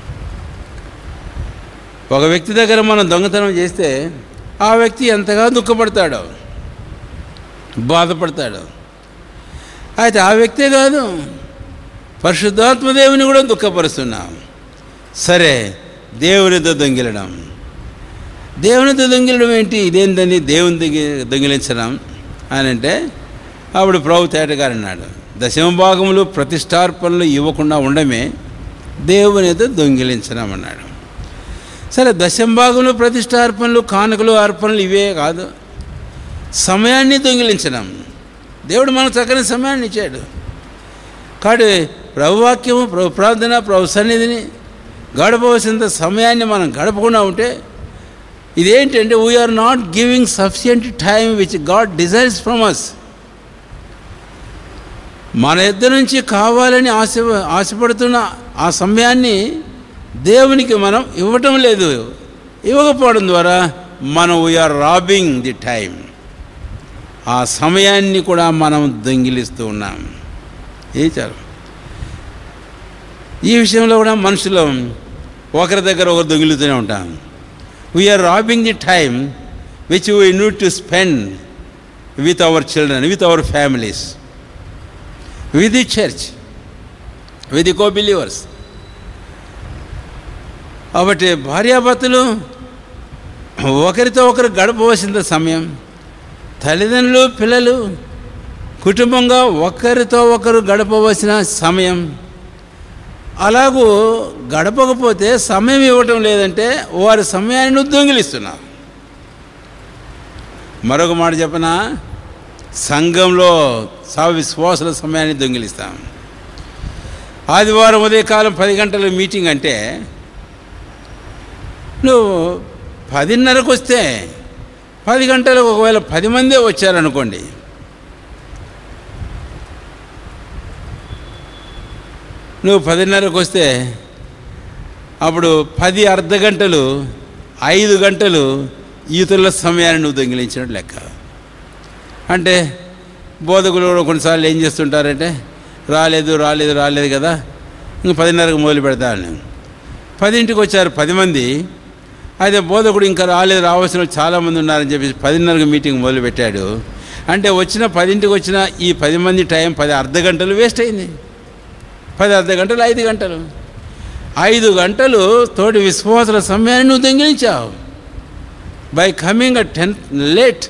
ఒక వ్యక్తి దగ్గర మనం దొంగతనం చేస్తే ఆ వ్యక్తి ఎంతగా దుఃఖపడతాడో బాధపడతాడు అయితే ఆ వ్యక్తే కాదు పరిశుద్ధాత్మ దేవుని కూడా దుఃఖపరుస్తున్నాం సరే దేవునితో దొంగిలడం దేవునితో దొంగిలడం ఏంటి ఇదేంటని దేవుని దొంగి దొంగిలించడం అని అంటే అప్పుడు ప్రభు తేటగారు అన్నాడు దశమ భాగములు ప్రతిష్టార్పణలు ఇవ్వకుండా ఉండమే దేవునితో దొంగిలించడం అన్నాడు సరే దశమ భాగంలో ప్రతిష్టార్పణలు కానుకలు అర్పణలు ఇవే కాదు సమయాన్ని దొంగిలించడం దేవుడు మనకు చక్కని సమయాన్ని ఇచ్చాడు కాబట్టి ప్రభువాక్యము ప్రభు ప్రార్థన ప్రభు సన్నిధిని గడపవలసినంత సమయాన్ని మనం గడపకుండా ఉంటే ఇదేంటంటే we are not giving sufficient time which God desires from us మన ఇద్దరి నుంచి కావాలని ఆశ ఆశపడుతున్న ఆ సమయాన్ని దేవునికి మనం ఇవ్వటం లేదు ఇవ్వకపోవడం ద్వారా మనం వీఆర్ రాబింగ్ ది టైం ఆ సమయాన్ని కూడా మనం దొంగిలిస్తూ ఉన్నాం ఏ చాలు ఈ విషయంలో కూడా మనుషులు ఒకరి దగ్గర ఒకరు దొంగిలుతూనే ఉంటాం we are robbing the time which we need to spend with our children with our families with the church with the co believers కాబట్టి భార్యాభర్తలు ఒకరితో ఒకరు గడపవలసిన సమయం తల్లిదండ్రులు పిల్లలు కుటుంబంగా ఒకరితో ఒకరు గడపవలసిన సమయం అలాగూ గడపకపోతే సమయం ఇవ్వటం లేదంటే వారి సమయాన్ని దొంగిలిస్తున్నారు మరొక మాట చెప్పనా సంఘంలో సా విశ్వాసుల సమయాన్ని దొంగిలిస్తాం ఆదివారం ఉదయకాలం పది గంటల మీటింగ్ అంటే నువ్వు పదిన్నరకు వస్తే పది గంటలకు ఒకవేళ పది మందే వచ్చారనుకోండి నువ్వు పదిన్నరకు వస్తే అప్పుడు పది అర్ధ గంటలు ఐదు గంటలు ఈతుల సమయాన్ని నువ్వు దొంగిలించినట్టు లెక్క అంటే బోధకులు కూడా కొన్నిసార్లు ఏం చేస్తుంటారంటే రాలేదు రాలేదు రాలేదు కదా ఇంక పదిన్నరకు మొదలు పెడతాను పదింటికి వచ్చారు పది మంది అయితే బోధకుడు ఇంకా రాలేదు రావాల్సిన వాళ్ళు చాలామంది ఉన్నారని చెప్పేసి పదిన్నరకు మీటింగ్ మొదలు పెట్టాడు అంటే వచ్చిన పదింటికి వచ్చిన ఈ పది మంది టైం పది అర్ధ గంటలు వేస్ట్ అయింది పది అర్ధ గంటలు ఐదు గంటలు ఐదు గంటలు తోటి విశ్వాసుల సమయాన్ని నువ్వు దొంగిలించావు by coming a ten late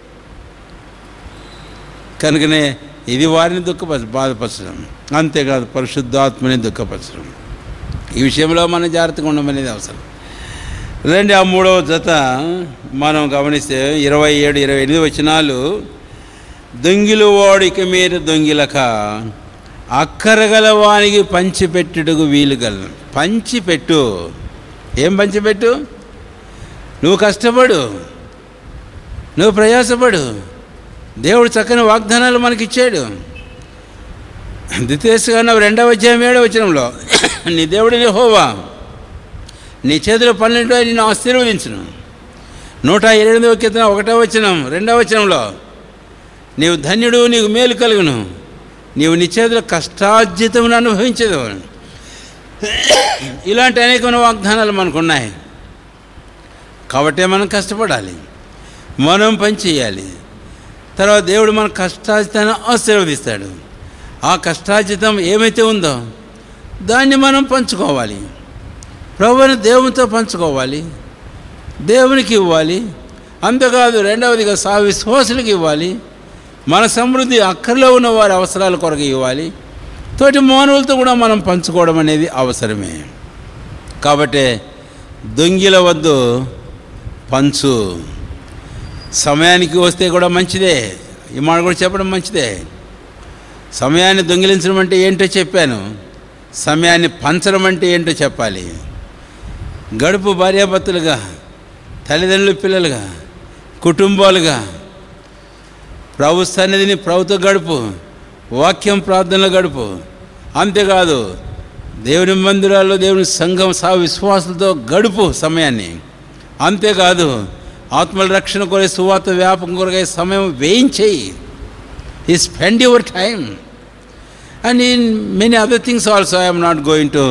కనుకనే ఇది వారిని దుఃఖపరచ బాధపరచడం అంతేకాదు పరిశుద్ధాత్మని దుఃఖపరచడం ఈ విషయంలో మనం జాగ్రత్తగా ఉండమనేది అవసరం రెండు ఆ మూడవ జత మనం గమనిస్తే ఇరవై ఏడు ఇరవై ఎనిమిది వచనాలు దొంగిలు వాడికి మీరు దొంగిలక అక్కరగల వానికి పంచిపెట్టుటకు వీలు గలను పంచిపెట్టు ఏం పంచిపెట్టు నువ్వు కష్టపడు నువ్వు ప్రయాసపడు దేవుడు చక్కని వాగ్దానాలు మనకిచ్చాడు ద్వితీయస్గా రెండవ అధ్యాయం ఏడవ వచనంలో నీ దేవుడిని హోవా నీ చేతిలో పన్నెండు నిన్ను ఆశీర్వదించును నూట ఎనిమిదవ కీర్తన ఒకటో వచనం రెండవ వచనంలో నీవు ధన్యుడు నీకు మేలు కలుగును నీవు నీ చేతిలో కష్టార్జితమును అనుభవించదు ఇలాంటి అనేకమైన వాగ్దానాలు మనకున్నాయి కాబట్టే మనం కష్టపడాలి మనం పని చేయాలి తర్వాత దేవుడు మన కష్టాజితాన్ని ఆశీర్వదిస్తాడు ఆ కష్టాజితం ఏమైతే ఉందో దాన్ని మనం పంచుకోవాలి ప్రభుని దేవునితో పంచుకోవాలి దేవునికి ఇవ్వాలి అంతేకాదు రెండవదిగా సా విశ్వాసులకు ఇవ్వాలి మన సమృద్ధి అక్కర్లో ఉన్న వారి అవసరాల కొరకు ఇవ్వాలి తోటి మానవులతో కూడా మనం పంచుకోవడం అనేది అవసరమే కాబట్టి దొంగిల వద్దు పంచు సమయానికి వస్తే కూడా మంచిదే ఈ మాట కూడా చెప్పడం మంచిదే సమయాన్ని దొంగిలించడం అంటే ఏంటో చెప్పాను సమయాన్ని పంచడం అంటే ఏంటో చెప్పాలి గడుపు భార్యాభర్తలుగా తల్లిదండ్రులు పిల్లలుగా కుటుంబాలుగా ప్రభు సన్నిధిని ప్రభుతో గడుపు వాక్యం ప్రార్థనలో గడుపు అంతేకాదు దేవుని మందిరాల్లో దేవుని సంఘం సా విశ్వాసులతో గడుపు సమయాన్ని అంతేకాదు ఆత్మల రక్షణ కొరే సువార్త వ్యాపకం కొరకై సమయం వేయించేయి ఈ spend your time and in many other things also I'm not going to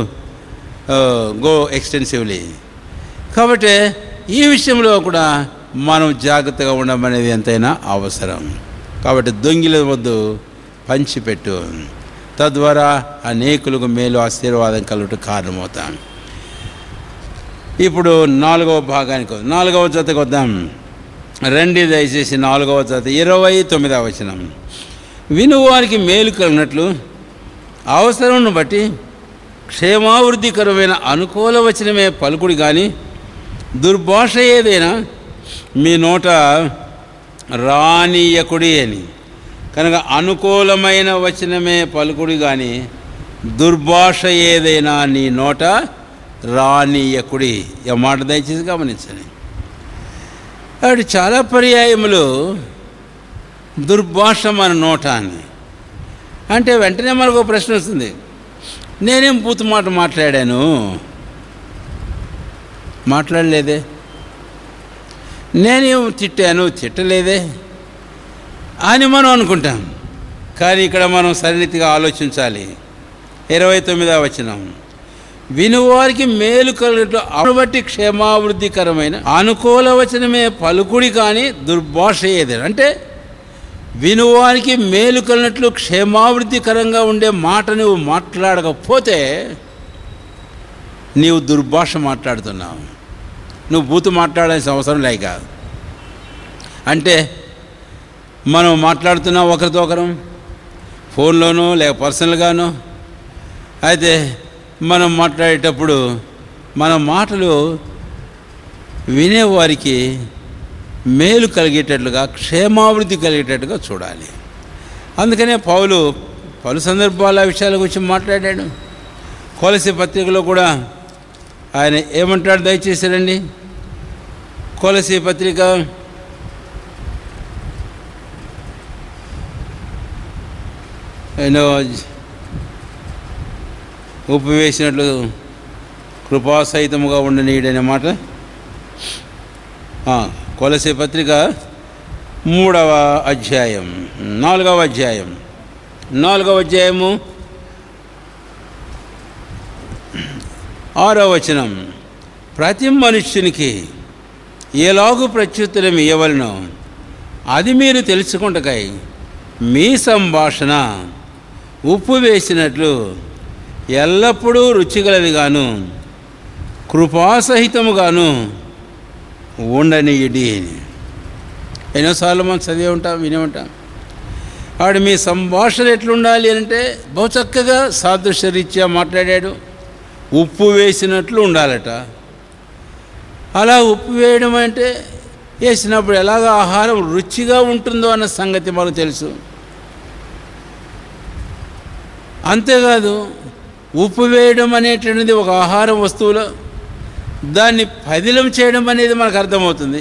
go extensively కాబట్టి ఈ విషయంలో కూడా మనం జాగ్రత్తగా ఉండడం అనేది ఎంతైనా అవసరం కాబట్టి దొంగిల వద్దు పంచిపెట్టు తద్వారా అనేకులకు మేలు ఆశీర్వాదం కలుగుట కారణమవుతాం ఇప్పుడు నాలుగవ భాగానికి వద్దాం. నాలుగవ జతకు వద్దాం రండి దయచేసి నాలుగవ జత ఇరవై తొమ్మిదవ వచనం వినువారికి మేలు కలిగినట్లు అవసరమును బట్టి క్షేమావృద్ధికరమైన అనుకూల వచనమే పలుకుడు కానీ దుర్భాష ఏదైనా మీ నోట రానీయకుడి అని కనుక అనుకూలమైన వచనమే పలుకుడు కానీ దుర్భాష ఏదైనా నీ నోట రానీయకుడి ఈ మాట దయచేసి గమనించండి అటు చాలా పర్యాయములు దుర్భాష మన నోట అని అంటే వెంటనే మనకు ఒక ప్రశ్న వస్తుంది నేనేం బూతు మాట మాట్లాడాను మాట్లాడలేదే నేనేం తిట్టాను తిట్టలేదే అని మనం అనుకుంటాం కానీ ఇక్కడ మనం సరినితిగా ఆలోచించాలి ఇరవై తొమ్మిదవ వచనం వినువారికి మేలు కలిగినట్లు అవును బట్టి క్షేమావృద్ధికరమైన అనుకూల వచనమే పలుకుడి కానీ దుర్భాష ఏది అంటే వినువానికి మేలు కలిగినట్లు క్షేమావృద్ధికరంగా ఉండే మాట నువ్వు మాట్లాడకపోతే నీవు దుర్భాష మాట్లాడుతున్నావు నువ్వు బూతు మాట్లాడాల్సిన అవసరం లేక అంటే మనం మాట్లాడుతున్నాం ఒకరితో ఒకరం ఫోన్లోనో లేక పర్సనల్గానో అయితే మనం మాట్లాడేటప్పుడు మన మాటలు వినేవారికి మేలు కలిగేటట్లుగా క్షేమాభివృద్ధి కలిగేటట్టుగా చూడాలి అందుకనే పౌలు పలు సందర్భాల విషయాల గురించి మాట్లాడాడు కొలసి పత్రికలో కూడా ఆయన ఏమంటాడు దయచేసారండి కొలసి పత్రిక ఆయన ఉప్పు వేసినట్లు కృపాసహితముగా ఉండనీయుడనే మాట ఆ, కొలసి పత్రిక మూడవ అధ్యాయం నాలుగవ అధ్యాయం నాలుగవ అధ్యాయము ఆరో వచనం ప్రతి మనుష్యునికి ఎలాగు ప్రత్యుత్తరం ఇవ్వవలనో అది మీరు తెలుసుకుంటకై మీ సంభాషణ ఉప్పు వేసినట్లు ఎల్లప్పుడూ రుచిగలదిగాను కృపాసహితముగాను ఉండనియుడి ఎన్నోసార్లు మనం చదివి ఉంటాం విని ఉంటాం ఆడు మీ సంభాషణ ఎట్లుండాలి అంటే బహు చక్కగా సాదృశ్యరీత్యా మాట్లాడాడు ఉప్పు వేసినట్లు ఉండాలట అలా ఉప్పు వేయడం అంటే వేసినప్పుడు ఎలాగ ఆహారం రుచిగా ఉంటుందో అన్న సంగతి మనకు తెలుసు అంతేకాదు ఉప్పు వేయడం అనేటువంటిది ఒక ఆహార వస్తువులో దాన్ని పదిలం చేయడం అనేది మనకు అర్థమవుతుంది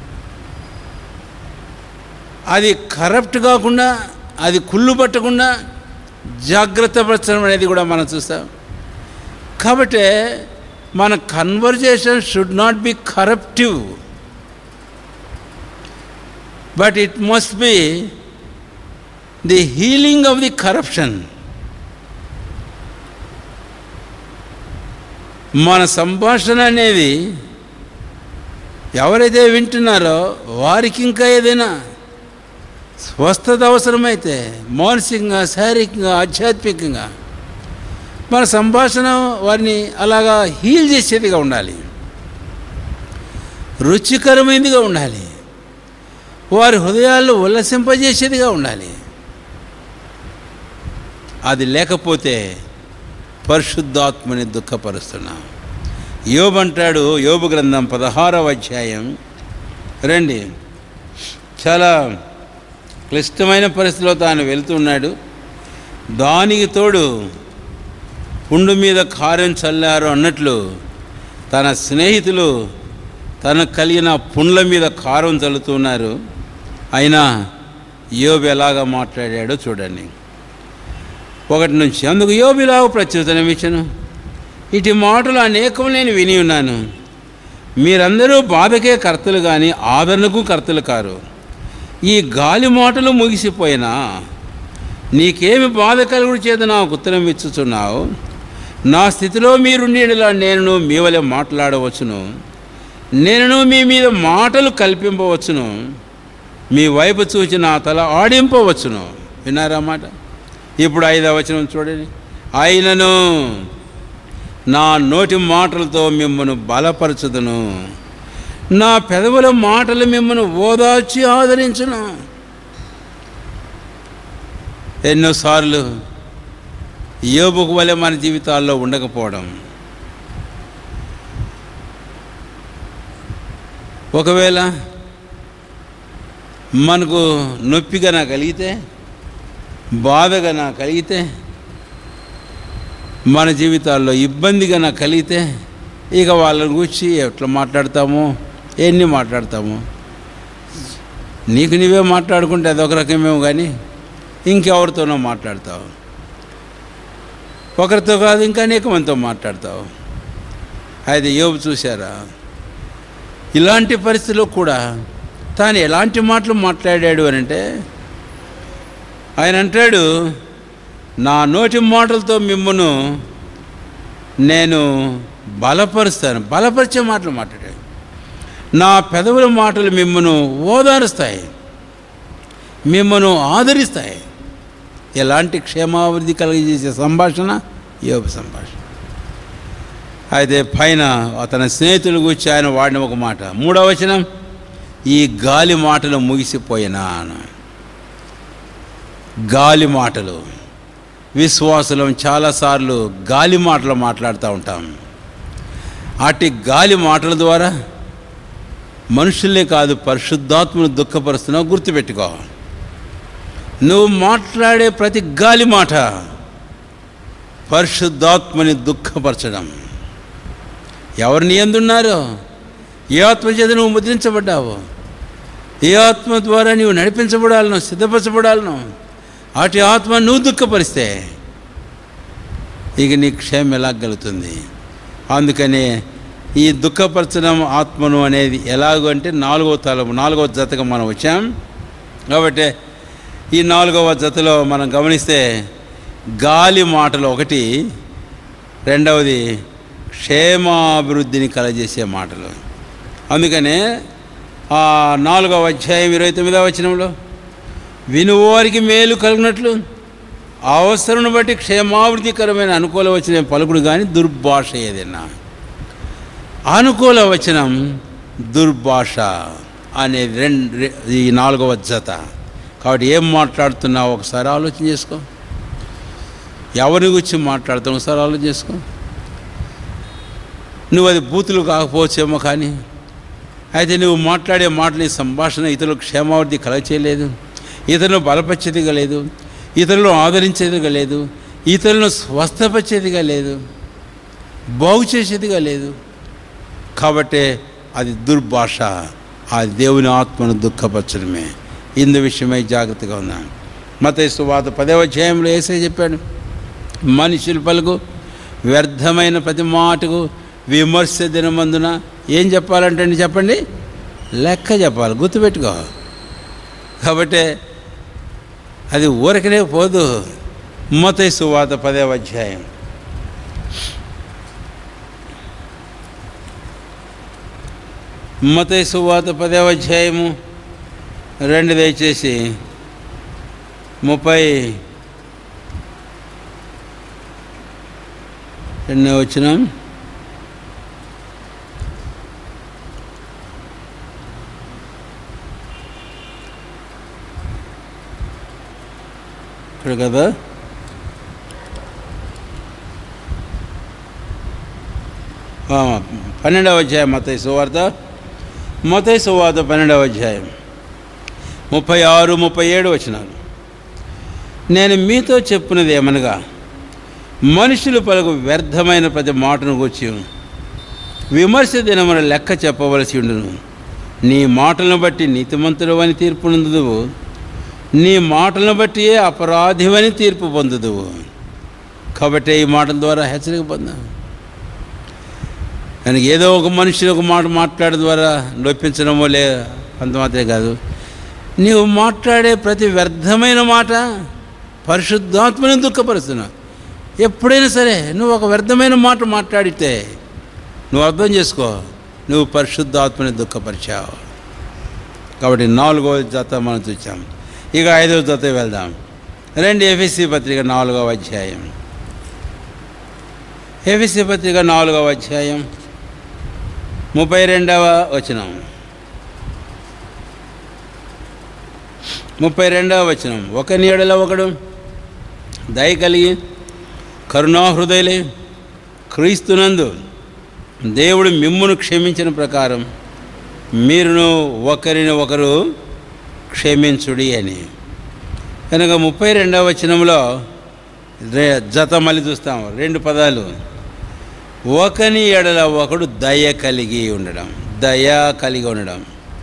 అది కరప్ట్ కాకుండా అది కుళ్ళు పట్టకుండా జాగ్రత్త పరచడం అనేది కూడా మనం చూస్తాం కాబట్టి మన conversation should not be corruptive but it must be the healing of the corruption మన సంభాషణ అనేది ఎవరైతే వింటున్నారో వారికి ఇంకా ఏదైనా స్వస్థత అవసరమైతే మానసికంగా శారీరకంగా ఆధ్యాత్మికంగా మన సంభాషణ వారిని అలాగా హీల్ చేసేదిగా ఉండాలి రుచికరమైనదిగా ఉండాలి వారి హృదయాల్లో ఉల్లసింపజేసేదిగా ఉండాలి అది లేకపోతే పరిశుద్ధాత్మని దుఃఖపరుస్తున్నాం యోబు అంటాడు యోబు గ్రంథం పదహారవ అధ్యాయం రండి చాలా క్లిష్టమైన పరిస్థితిలో తాను వెళ్తున్నాడు దానికి తోడు పుండు మీద కారం చల్లారు అన్నట్లు తన స్నేహితులు తనకు కలిగిన పుండ్ల మీద కారం చల్లుతున్నారు అయినా యోబు ఎలాగా మాట్లాడాడో చూడండి ఒకటి నుంచి అందుకు యోబిలాగా ప్రత్యుత్తరం ఇచ్చను ఇటు మాటలు అనేకం నేను విని ఉన్నాను మీరందరూ బాధకే కర్తలు కానీ ఆదరణకు కర్తలు కారు ఈ గాలి మాటలు ముగిసిపోయినా నీకేమి బాధ కలుగుడు చేత నాకు ఉత్తరం ఇచ్చుచున్నావు నా స్థితిలో మీరుండేలా నేను మీ వలె మాట్లాడవచ్చును నేను మీ మీద మాటలు కల్పింపవచ్చును మీ వైపు చూచి నా తల ఆడింపవచ్చును విన్నారా మాట ఇప్పుడు ఐదవ వచనం చూడండి ఆయనను నా నోటి మాటలతో మిమ్మను బలపరచుదును నా పెదవుల మాటలు మిమ్మను ఓదార్చి ఆదరించును ఎన్నోసార్లు యోబుకు వలె మన జీవితాల్లో ఉండకపోవడం ఒకవేళ మనకు నొప్పిగా నా కలిగితే బాధగా నా కలిగితే మన జీవితాల్లో ఇబ్బందిగా నాకు కలిగితే ఇక వాళ్ళని గురించి ఎట్లా మాట్లాడతాము ఎన్ని మాట్లాడతాము నీకు నీవే మాట్లాడుకుంటే అదొక రకమేమో కానీ ఇంకెవరితోనో మాట్లాడతావు ఒకరితో కాదు ఇంకా అనేక మందితో మాట్లాడతావు అయితే యోబు చూశారా ఇలాంటి పరిస్థితిలో కూడా తాను ఎలాంటి మాటలు మాట్లాడాడు అని అంటే ఆయన అంటాడు నా నోటి మాటలతో మిమ్మను నేను బలపరుస్తాను బలపరిచే మాటలు మాట్లాడాడు నా పెదవుల మాటలు మిమ్మను ఓదారుస్తాయి మిమ్మను ఆదరిస్తాయి ఎలాంటి క్షేమాభివృద్ధి కలిగజేసే సంభాషణ యోగ సంభాషణ అయితే పైన అతని స్నేహితుల గురించి ఆయన వాడిన ఒక మాట మూడవ వచనం ఈ గాలి మాటలు ముగిసిపోయినా అని. గాలి మాటలు విశ్వాసులం చాలాసార్లు గాలి మాటలు మాట్లాడుతూ ఉంటాం అట్టి గాలి మాటల ద్వారా మనుషుల్నే కాదు పరిశుద్ధాత్మను దుఃఖపరుస్తున్నావు గుర్తుపెట్టుకో నువ్వు మాట్లాడే ప్రతి గాలి మాట పరిశుద్ధాత్మని దుఃఖపరచడం ఎవరు నీ ఎందున్నారు ఏ ఆత్మ చేత నువ్వు ముద్రించబడ్డావు ఏ ఆత్మ ద్వారా నీవు నడిపించబడాలను సిద్ధపరచబడాలను అటు ఆత్మ నువ్వు దుఃఖపరిస్తే ఇక నీ క్షేమం ఎలా కలుగుతుంది అందుకనే ఈ దుఃఖపరచడం ఆత్మను అనేది ఎలాగో అంటే నాలుగో తలం నాలుగవ జతగా మనం వచ్చాం కాబట్టి ఈ నాలుగవ జతలో మనం గమనిస్తే గాలి మాటలు ఒకటి రెండవది క్షేమాభివృద్ధిని కలజేసే మాటలు అందుకనే ఆ నాలుగవ అధ్యాయం ఇరవై తొమ్మిదవ వచనంలో వినువారికి మేలు కలిగినట్లు అవసరం బట్టి క్షేమాభివృద్ధికరమైన అనుకూల వచనం పలుకుడు కానీ దుర్భాష ఏదైనా అనుకూల వచనం దుర్భాష అనేది రెండు ఈ నాలుగవ జత కాబట్టి ఏం మాట్లాడుతున్నావు ఒకసారి ఆలోచన చేసుకో ఎవరి గురించి మాట్లాడుతావు ఒకసారి ఆలోచన చేసుకో నువ్వు అది బూతులు కాకపోవచ్చేమో కానీ అయితే నువ్వు మాట్లాడే మాటలు ఈ సంభాషణ ఇతరులకు క్షేమావృద్ధి కలగచేయలేదు ఇతరులను బలపరిచేదిగా లేదు ఇతరులను ఆదరించేదిగా లేదు ఇతరులను స్వస్థపరిచేదిగా లేదు బాగు చేసేదిగా లేదు కాబట్టే అది దుర్భాష ఆ దేవుని ఆత్మను దుఃఖపరచడమే ఇందు విషయమై జాగ్రత్తగా ఉన్నాను మత సువాత పదవ అధ్యాయంలో వేసే చెప్పాడు మనుషుల పలుకు వ్యర్థమైన ప్రతి మాటకు విమర్శ దినమందున ఏం చెప్పాలంటే చెప్పండి లెక్క చెప్పాలి గుర్తుపెట్టుకో కాబట్టి అది ఊరకనే పోదు మత సువాత పదవ అధ్యాయం మతయి సువాత పదవ అధ్యాయము రెండు దయచేసి ముప్పై రెండో వచ్చిన ఇక్కడ కదా ఆ, పన్నెండవ అధ్యాయం మతయి సువార్త మతయి సువార్త పన్నెండవ అధ్యాయం ముప్పై ఆరు ముప్పై ఏడు వచ్చినారు నేను మీతో చెప్పినది ఏమనగా మనుషులు పలుకు వ్యర్థమైన ప్రతి మాటను కూర్చి విమర్శ దినమున లెక్క చెప్పవలసి ఉండును నీ మాటలను బట్టి నీతిమంతుడు అని తీర్పు పొందుదువు నీ మాటలను బట్టి అపరాధివని తీర్పు పొందుదువు కాబట్టి ఈ మాటల ద్వారా హెచ్చరిక పొందావు దానికి ఏదో ఒక మనిషి ఒక మాట మాట్లాడడం ద్వారా నొప్పించడమో లే అంత మాత్రమే కాదు నీవు మాట్లాడే ప్రతి వ్యర్థమైన మాట పరిశుద్ధాత్మని దుఃఖపరుస్తున్నావు ఎప్పుడైనా సరే నువ్వు ఒక వ్యర్థమైన మాట మాట్లాడితే నువ్వు అర్థం చేసుకో నువ్వు పరిశుద్ధాత్మని దుఃఖపరిచావు కాబట్టి నాలుగో జత మనం చూసాం ఇక ఐదవ జత వెళ్దాం రెండు ఎఫ్ఎస్సి పత్రిక నాలుగవ అధ్యాయం ఎఫ్ఎస్సి పత్రిక నాలుగవ అధ్యాయం ముప్పై రెండవ వచనం ముప్పై రెండవ వచనం ఒక నీడలో ఒకడు దయ కలిగి కరుణాహృదయలే క్రీస్తునందు దేవుడు మిమ్మును క్షమించిన ప్రకారం మీరును ఒకరిని ఒకరు క్షమించుడి అని కనుక ముప్పై రెండవ వచనంలో రే జత మళ్ళీ చూస్తాం రెండు పదాలు ఒకని ఎడల ఒకడు దయ కలిగి ఉండడం దయ కలిగి ఉండడం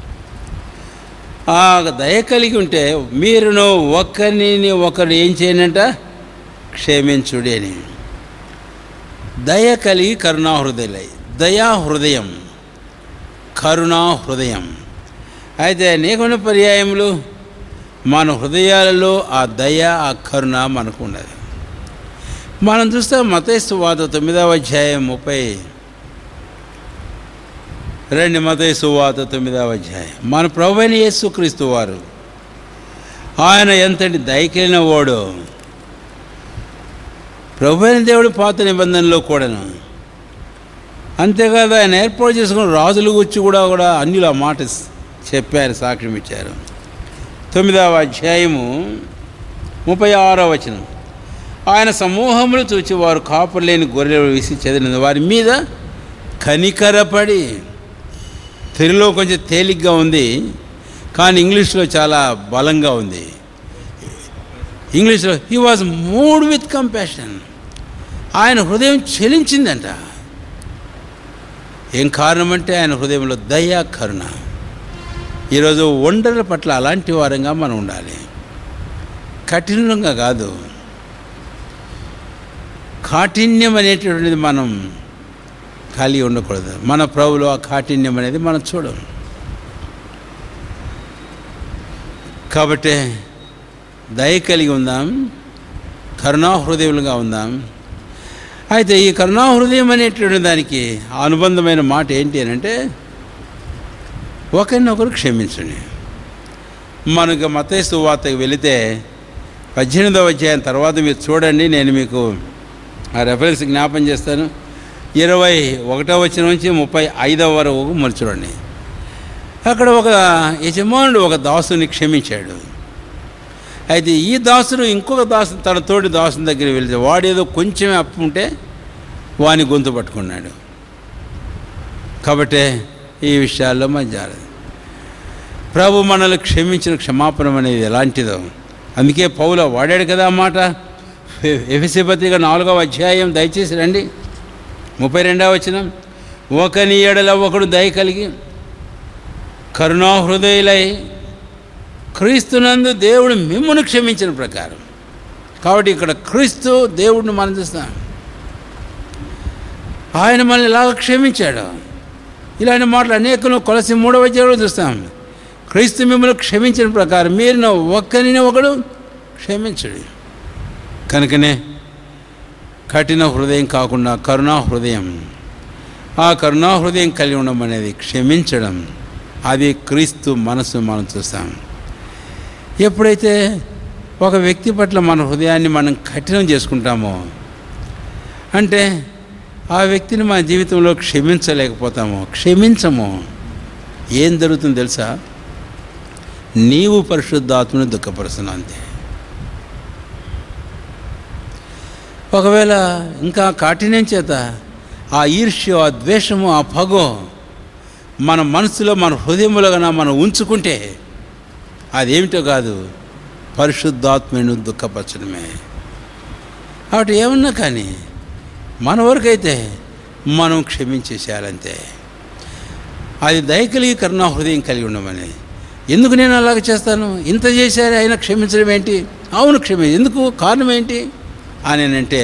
ఆ దయ కలిగి ఉంటే మీరును ఒకరిని ఒకరు ఏం చేయనంట క్షమించుడి అని దయ కలిగి కరుణా హృదయలై దయా హృదయం కరుణా హృదయం అయితే అనేకమైన పర్యాయములు మన హృదయాలలో ఆ దయ ఆ కరుణ మనకు ఉన్నది మనం చూస్తాం మతేస్తు వాద తొమ్మిదవ అధ్యాయం ముప్పై రెండు మతేసు వాత తొమ్మిదవ అధ్యాయం మన ప్రభు అయిన యేసుక్రీస్తు వారు ఆయన ఎంతటి దయకెళ్ళిన వాడు ప్రభు అయిన దేవుడు పాత నిబంధనలో కూడాను అంతేకాదు ఆయన ఏర్పాటు చేసుకున్న రాజులు గురించి కూడా కూడా అన్యులు ఆ మాట చెప్పారు సాక్ష్యం ఇచ్చారు తొమ్మిదవ అధ్యాయము ముప్పై ఆరో వచనం ఆయన సమూహములు చూచి వారు కాపురు లేని గొర్రెలు విసి చెదిరిన వారి మీద కనికరపడి తెలుగులో కొంచెం తేలిగ్గా ఉంది కానీ ఇంగ్లీష్లో చాలా బలంగా ఉంది ఇంగ్లీష్లో he was moved with compassion ఆయన హృదయం చెలించిందంట ఏం కారణం అంటే ఆయన హృదయంలో దయ కరుణ ఈరోజు ఒంటరి పట్ల అలాంటి వారంగా మనం ఉండాలి కఠినంగా కాదు కాఠిన్యం అనేటటువంటిది మనం ఖాళీ ఉండకూడదు మన ప్రభులో ఆ కాఠిన్యం అనేది మనం చూడం కాబట్టి దయ కలిగి ఉందాం కరుణాహృదయులుగా ఉందాం అయితే ఈ కరుణాహృదయం అనేటువంటి దానికి అనుబంధమైన మాట ఏంటి అని అంటే ఒకరినొకరు క్షమించండి మనకు మతేస్తు వార్తకు వెళితే పద్దెనిమిదవ అధ్యాయం తర్వాత మీరు చూడండి నేను మీకు ఆ రెఫరెన్స్ జ్ఞాపం చేస్తాను ఇరవై ఒకటో వచ్చిన నుంచి ముప్పై ఐదవ వరకు మరి చూడండి అక్కడ ఒక యజమానుడు ఒక దాసుని క్షమించాడు అయితే ఈ దాసుడు ఇంకొక దాసు తన తోటి దాసుని దగ్గరికి వెళ్తే వాడేదో కొంచెమే అప్పు ఉంటే వాని గొంతు పట్టుకున్నాడు కాబట్టి ఈ విషయాల్లో మన జాగ్రత్త ప్రభు మనల్ని క్షమించిన క్షమాపణం అనేది ఎలాంటిదో అందుకే పౌల వాడాడు కదా ఆ మాట ఎఫ్ఎస్సి పత్రిక నాలుగవ అధ్యాయం దయచేసి రండి ముప్పై రెండవ వచ్చిన ఒకని ఏడల ఒకడు దయ కలిగి కరుణాహృదయులై క్రీస్తునందు దేవుడు మిమ్మును క్షమించిన ప్రకారం కాబట్టి ఇక్కడ క్రీస్తు దేవుడిని మనం చూస్తాం ఆయన మనల్ని ఇలాగ క్షమించాడు ఇలాంటి మాటలు అనేకలు కొలసి మూడవ అధ్యాయంలో చూస్తాం క్రీస్తు మిమ్మల్ని క్షమించిన ప్రకారం మీరు ఒక్కరిని ఒకడు క్షమించడు కనుకనే కఠిన హృదయం కాకుండా కరుణా హృదయం ఆ కరుణాహృదయం కలిగి ఉండడం అనేది క్షమించడం అది క్రీస్తు మనసు మనం చూస్తాం ఎప్పుడైతే ఒక వ్యక్తి పట్ల మన హృదయాన్ని మనం కఠినం చేసుకుంటామో అంటే ఆ వ్యక్తిని మన జీవితంలో క్షమించలేకపోతాము క్షమించము ఏం జరుగుతుందో తెలుసా నీవు పరిశుద్ధాత్మను దుఃఖపరుస్తున్నావు అంతే ఒకవేళ ఇంకా కాఠిన్యం చేత ఆ ఈర్ష్య ఆ ద్వేషము ఆ పగో మన మనసులో మన హృదయంలో కన్నా మనం ఉంచుకుంటే అదేమిటో కాదు పరిశుద్ధాత్మను దుఃఖపరచడమే కాబట్టి ఏమన్నా కానీ మన వరకైతే మనం క్షమించేసేయాలంతే అది దయకలిగి కరుణా హృదయం కలిగి ఉండమని ఎందుకు నేను అలాగ చేస్తాను ఇంత చేశారు అయినా క్షమించడం ఏంటి అవును క్షమి ఎందుకు కారణం ఏంటి అని అంటే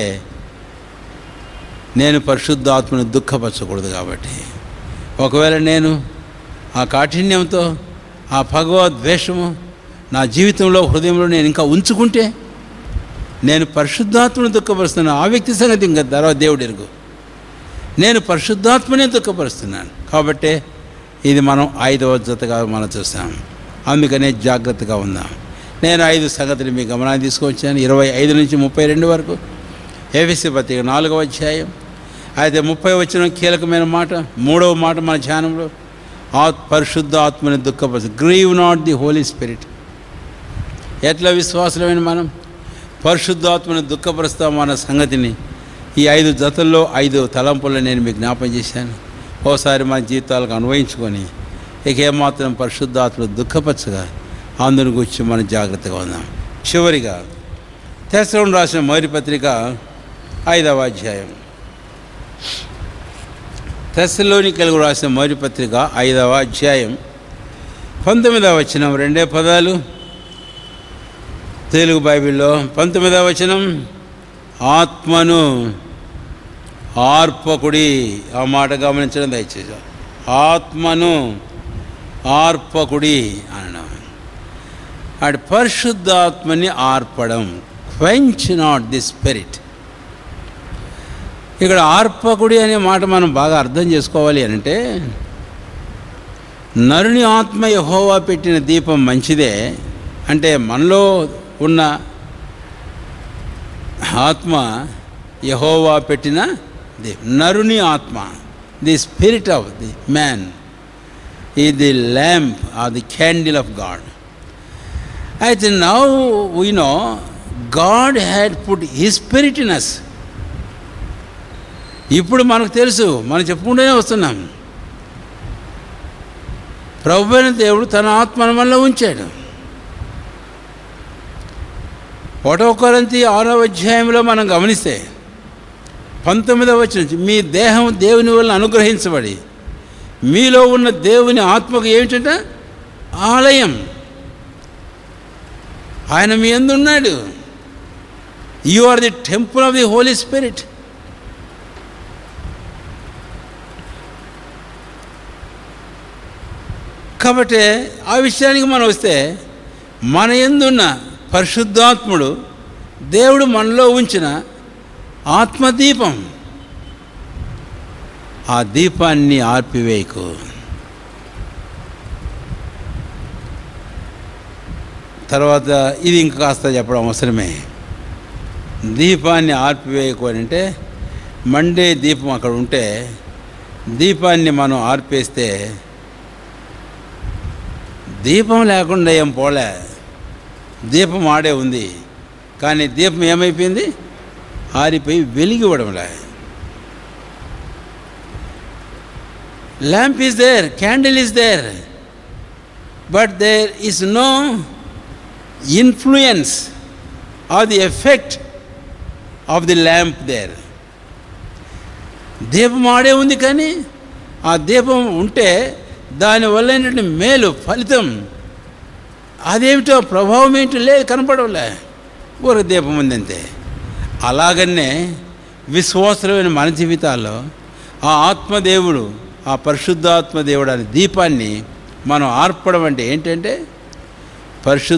నేను పరిశుద్ధాత్మను దుఃఖపరచకూడదు కాబట్టి ఒకవేళ నేను ఆ కాఠిన్యంతో ఆ భగవద్వేషము నా జీవితంలో హృదయంలో నేను ఇంకా ఉంచుకుంటే నేను పరిశుద్ధాత్మను దుఃఖపరుస్తున్నాను ఆ వ్యక్తి సంగతి ఇంకా తర్వాత దేవుడు ఎరుగు నేను పరిశుద్ధాత్మనే దుఃఖపరుస్తున్నాను కాబట్టి ఇది మనం ఐదవ జతగా మనం చూస్తాం అందుకనే జాగ్రత్తగా ఉందాం నేను ఐదు సంగతులు మీ గమనాన్ని తీసుకొచ్చాను ఇరవై ఐదు నుంచి ముప్పై రెండు వరకు ఏవిసి పత్రిక నాలుగవ అధ్యాయం అయితే ముప్పై వచ్చిన కీలకమైన మాట మూడవ మాట మన ధ్యానంలో ఆ పరిశుద్ధ ఆత్మని దుఃఖపరచు grieve not the Holy Spirit ఎట్లా విశ్వాసమైన మనం పరిశుద్ధాత్మని దుఃఖపరుస్తాం అన్న సంగతిని ఈ ఐదు జతల్లో ఐదు తలంపుల్లో నేను మీకు జ్ఞాపం చేశాను ఓసారి మన జీవితాలకు అన్వయించుకొని ఇక ఏమాత్రం పరిశుద్ధాత్మను దుఃఖపరచగా అందుని గురించి మనం జాగ్రత్తగా ఉందాం చివరిగా తెసరం రాసిన మొదటి పత్రిక ఐదవ అధ్యాయం తెస్సలోని తెలుగు రాసిన మొదటి పత్రిక ఐదవ అధ్యాయం పంతొమ్మిదవ వచనం రెండే పదాలు తెలుగు బైబిల్లో పంతొమ్మిదవ వచనం ఆత్మను ఆర్పకుడి ఆ మాట గమనించడం దయచేసి ఆత్మను ఆర్పకుడి అనడం అటు పరిశుద్ధాత్మని ఆర్పడం క్వెంచ్ నాట్ ది స్పిరిట్ ఇక్కడ ఆర్పకుడి అనే మాట మనం బాగా అర్థం చేసుకోవాలి అంటే నరుని ఆత్మ యహోవా పెట్టిన దీపం మంచిదే అంటే మనలో ఉన్న ఆత్మ యహోవా పెట్టిన దీపం నరుని ఆత్మ the spirit of the man ఈ the lamp or the candle of God అయితే now we know God had put his Spirit in us ఇప్పుడు మనకు తెలుసు మనం చెప్పుకుంటూనే వస్తున్నాం ప్రభు అయిన దేవుడు తన ఆత్మను మనలో ఉంచాడు ఒకటో కొరంతి ఆరో అధ్యాయంలో మనం గమనిస్తే పంతొమ్మిదవ వచ్చిన మీ దేహం దేవుని వల్ల అనుగ్రహించబడి మీలో ఉన్న దేవుని ఆత్మకు ఏమిటంట ఆలయం ఆయన మీ ఎందున్నాడు you are the temple of the Holy Spirit కాబట్టి ఆ విషయానికి మనం వస్తే మన ఎందున్న పరిశుద్ధాత్ముడు దేవుడు మనలో ఉంచిన ఆత్మదీపం ఆ దీపాన్ని ఆర్పివేయకు తర్వాత ఇది ఇంకా కాస్త చెప్పడం అవసరమే దీపాన్ని ఆర్పివేయకు అని అంటే మండే దీపం అక్కడ ఉంటే దీపాన్ని మనం ఆర్పేస్తే దీపం లేకుండా ఏం పోలే దీపం ఆడే ఉంది కానీ దీపం ఏమైపోయింది ఆరిపోయి వెలిగివ్వడంలే lamp is there candle is there but there is no influence or the effect of the lamp there దీపం ఆడే ఉంది కానీ ఆ దీపం ఉంటే దానివల్ల ఏంటంటే మేలు ఫలితం అదేమిటో ప్రభావం ఏంటో లేదు కనపడలే ఊర దీపం ఉందంతే అలాగనే విశ్వాసమైన మన జీవితాల్లో ఆ ఆత్మదేవుడు ఆ పరిశుద్ధాత్మ దేవుడు అనే దీపాన్ని మనం ఆర్పడం అంటే ఏంటంటే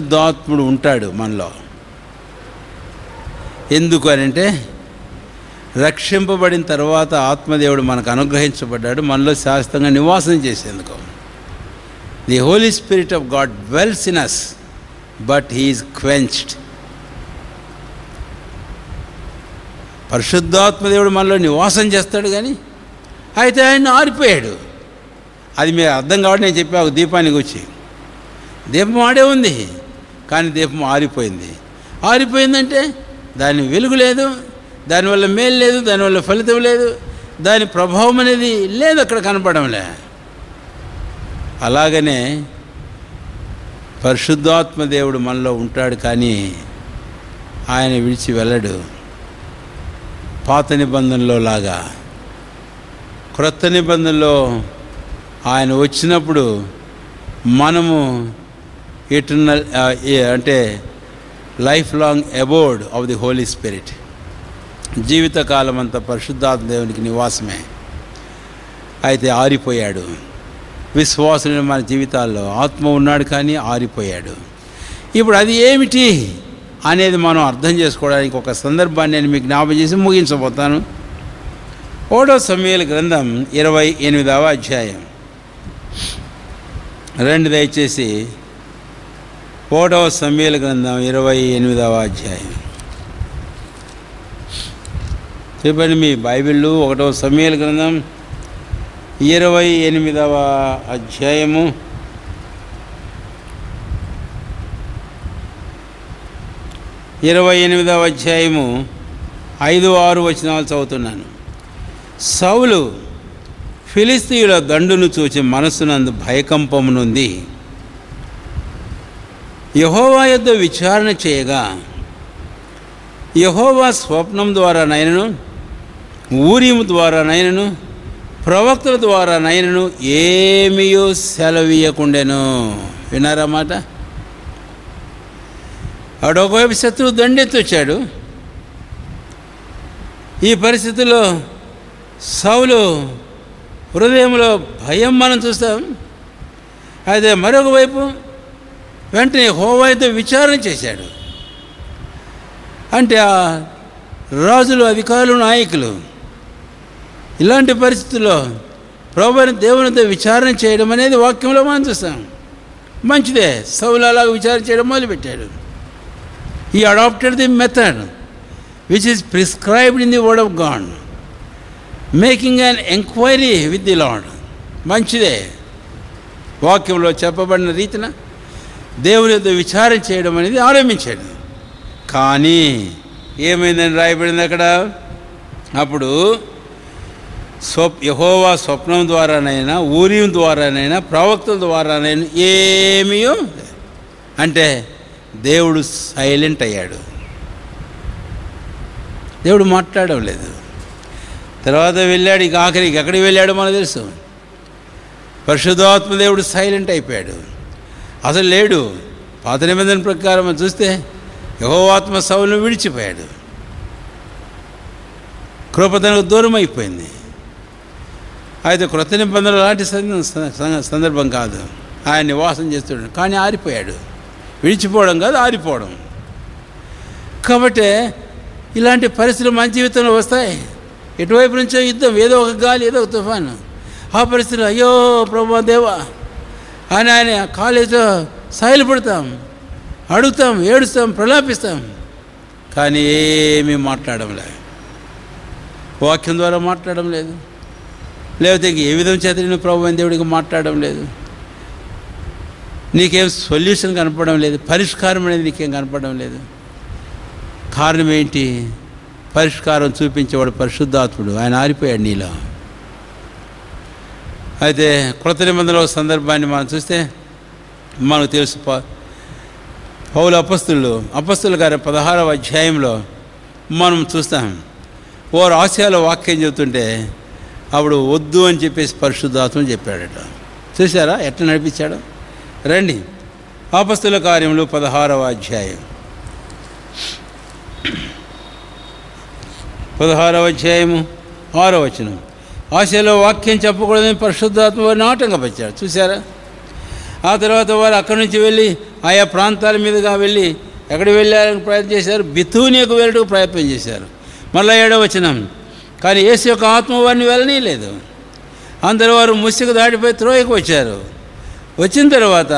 పరిశుద్ధాత్ముడు ఉంటాడు మనలో ఎందుకు అని అంటే రక్షింపబడిన తర్వాత ఆత్మదేవుడు మనకు అనుగ్రహించబడ్డాడు మనలో శాశ్వతంగా నివాసం చేసేందుకు the Holy Spirit of God dwells in us but he is quenched పరిశుద్ధాత్మదేవుడు మనలో నివాసం చేస్తాడు కానీ అయితే ఆయన ఆరిపోయాడు అది మీరు అర్థం కాబట్టి నేను చెప్పా ఒక దీపానికి వచ్చి దీపం ఆడే ఉంది కానీ దీపం ఆరిపోయింది ఆరిపోయిందంటే దాని వెలుగు లేదు దానివల్ల మేలు లేదు దానివల్ల ఫలితం లేదు దాని ప్రభావం అనేది లేదు అక్కడ కనపడంలే అలాగనే పరిశుద్ధాత్మ దేవుడు మనలో ఉంటాడు కానీ ఆయన విడిచి వెళ్ళడు పాత నిబంధనలో లాగా క్రొత్త నిబంధనలో ఆయన వచ్చినప్పుడు మనము ఎటర్నల్ అంటే life long abode of the Holy Spirit జీవితకాలం అంతా పరిశుద్ధాత్మ దేవునికి నివాసమే అయితే ఆరిపోయాడు విశ్వాసులు మన జీవితాల్లో ఆత్మ ఉన్నాడు కానీ ఆరిపోయాడు ఇప్పుడు అది ఏమిటి అనేది మనం అర్థం చేసుకోవడానికి ఒక సందర్భాన్ని నేను మీకు జ్ఞాపకం చేసి ముగించబోతాను ఓడో సమయాల గ్రంథం ఇరవై ఎనిమిదవ అధ్యాయం రెండు దయచేసి ఓడవ సమయాల గ్రంథం ఇరవై ఎనిమిదవ అధ్యాయం చెప్పండి మీ బైబిళ్ళు ఒకటవ సమయాల గ్రంథం ఇరవై ఎనిమిదవ అధ్యాయము ఇరవై ఎనిమిదవ అధ్యాయము ఐదు ఆరు వచనాలు చదువుతున్నాను సౌలు ఫిలిస్తీయుల దండును చూచి మనస్సునందు భయకంపమునుంది యహోవా యొద్ద విచారణ చేయగా యహోవా స్వప్నం ద్వారా నైనను ఊరిము ద్వారా నైనను ప్రవక్తల ద్వారా నైనను ఏమీయో సెలవీయకుండెను విన్నారా మాట ఆడు ఒకవైపు శత్రువు దండెత్తి వచ్చాడు ఈ పరిస్థితుల్లో సౌలు హృదయంలో భయం మనం చూస్తాం అయితే మరొక వైపు వెంటనే హోవాయితో విచారణ చేశాడు అంటే ఆ రాజులు అధికారులు నాయకులు ఇలాంటి పరిస్థితుల్లో ప్రభుని దేవునితో విచారణ చేయడం అనేది వాక్యంలో మనం చూస్తాం మంచిదే సౌలు అలాగ విచారణ చేయడం మొదలుపెట్టాడు ఈ adapted the method which is prescribed in the word of God making an enquiry with the Lord మంచిదే వాక్యంలో చెప్పబడిన రీతిన దేవునితో విచారం చేయడం అనేది ఆరంభించాడు కానీ ఏమైందని రాయబడింది అక్కడ అప్పుడు స్వప్ యహోవా స్వప్నం ద్వారానైనా ఊరియం ద్వారానైనా ప్రవక్తల ద్వారానైనా ఏమీ అంటే దేవుడు సైలెంట్ అయ్యాడు దేవుడు మాట్లాడడం లేదు తర్వాత వెళ్ళాడు ఇక ఆఖరికి ఎక్కడికి వెళ్ళాడో మనకు తెలుసు పరిశుద్ధాత్మ దేవుడు సైలెంట్ అయిపోయాడు అసలు లేడు పాత నిబంధన ప్రకారం మనం చూస్తే యహోవాత్మ సౌలను విడిచిపోయాడు కృప తనకు దూరం అయిపోయింది అయితే క్రొత్త నిబంధనలు లాంటి సంద- సంద- సందర్భం కాదు ఆయన నివాసం చేస్తున్నాడు కానీ ఆరిపోయాడు విడిచిపోవడం కాదు ఆరిపోవడం కాబట్టి ఇలాంటి పరిస్థితులు మన జీవితంలో వస్తాయి ఎటువైపు నుంచో యుద్ధం ఏదో ఒక గాలి ఏదో ఒక తుఫాను ఆ పరిస్థితులు అయ్యో ప్రభా దేవా అని ఆయన కాలేజీలో సాయిలు పడతాం అడుగుతాం ఏడుస్తాం ప్రలాపిస్తాం కానీ ఏమీ మాట్లాడడం లేదు వాక్యం ద్వారా మాట్లాడడం లేదు లేకపోతే ఇంక ఏ విధం చేత నేను ప్రభు అయిన దేవుడికి మాట్లాడడం లేదు నీకేం సొల్యూషన్ కనపడడం లేదు పరిష్కారం అనేది నీకేం కనపడడం లేదు కారణం ఏంటి పరిష్కారం చూపించేవాడు పరిశుద్ధాత్ముడు ఆయన ఆరిపోయాడు నీలో అయితే కృత నిబంధనల సందర్భాన్ని మనం చూస్తే మనకు తెలుసు ప- పౌలు అపస్తులు అపస్తుల గారి పదహారవ అధ్యాయంలో మనం చూస్తాం వారు ఆశయాల వాక్యం చెబుతుంటే అప్పుడు వద్దు అని చెప్పేసి పరిశుద్ధాత్మ చెప్పాడట చూసారా ఎట్లా నడిపించాడు రండి ఆపస్తుల కార్యములు పదహారవ అధ్యాయం పదహారవ అధ్యాయము ఆరో వచనం ఆశలో వాక్యం చెప్పకూడదని పరిశుద్ధాత్మ వారిని ఆటంకపరిచాడు చూసారా ఆ తర్వాత వారు అక్కడి నుంచి వెళ్ళి ఆయా ప్రాంతాల మీదుగా వెళ్ళి ఎక్కడికి వెళ్ళాలని ప్రయత్నం చేశారు బితూనియకు వెళ్ళడానికి ప్రయత్నం చేశారు మళ్ళీ ఏడవ వచనం కానీ యేసు యొక్క ఆత్మ వారిని వెళ్ళనీయలేదు అందరూ వారు ముసుగు దాటిపోయి త్రోయకు వచ్చారు వచ్చిన తర్వాత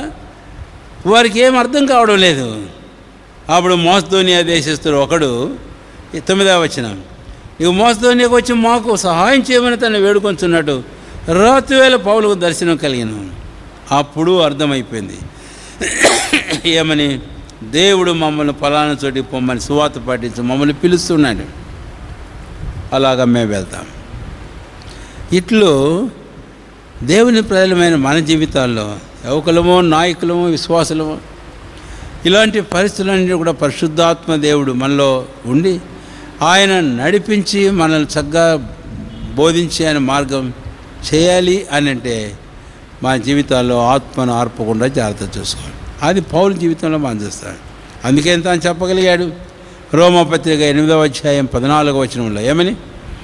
వారికి ఏం అర్థం కావడం లేదు అప్పుడు మోసధోనియా దేశస్తుడు ఒకడు ఈ తొమ్మిదవ వచ్చిన ఇక మోసధోనియాకు వచ్చి మాకు సహాయం చేయమని తను వేడుకొంచున్నట్టు రాత్రివేళ పౌలకు దర్శనం కలిగిన అప్పుడు అర్థమైపోయింది ఏమని దేవుడు మమ్మల్ని ఫలానా చోటికి పొమ్మని సువాత పాటించి మమ్మల్ని పిలుస్తున్నాడు అలాగా మేము వెళ్తాం ఇట్లు దేవుని ప్రజలమైన మన జీవితాల్లో యువకులమో నాయకులమో విశ్వాసులమో ఇలాంటి పరిస్థితులన్నీ కూడా పరిశుద్ధాత్మ దేవుడు మనలో ఉండి ఆయన నడిపించి మనల్ని చక్కగా బోధించి ఆయన మార్గం చేయాలి అని అంటే మన జీవితాల్లో ఆత్మను ఆర్పకుండా జాగ్రత్త చూసుకోవాలి అది పౌరు జీవితంలో మనం చూస్తాడు అందుకే తాను చెప్పగలిగాడు రోమపత్రిక ఎనిమిదవ అధ్యాయం పద్నాలుగవ వచనంలో ఏమని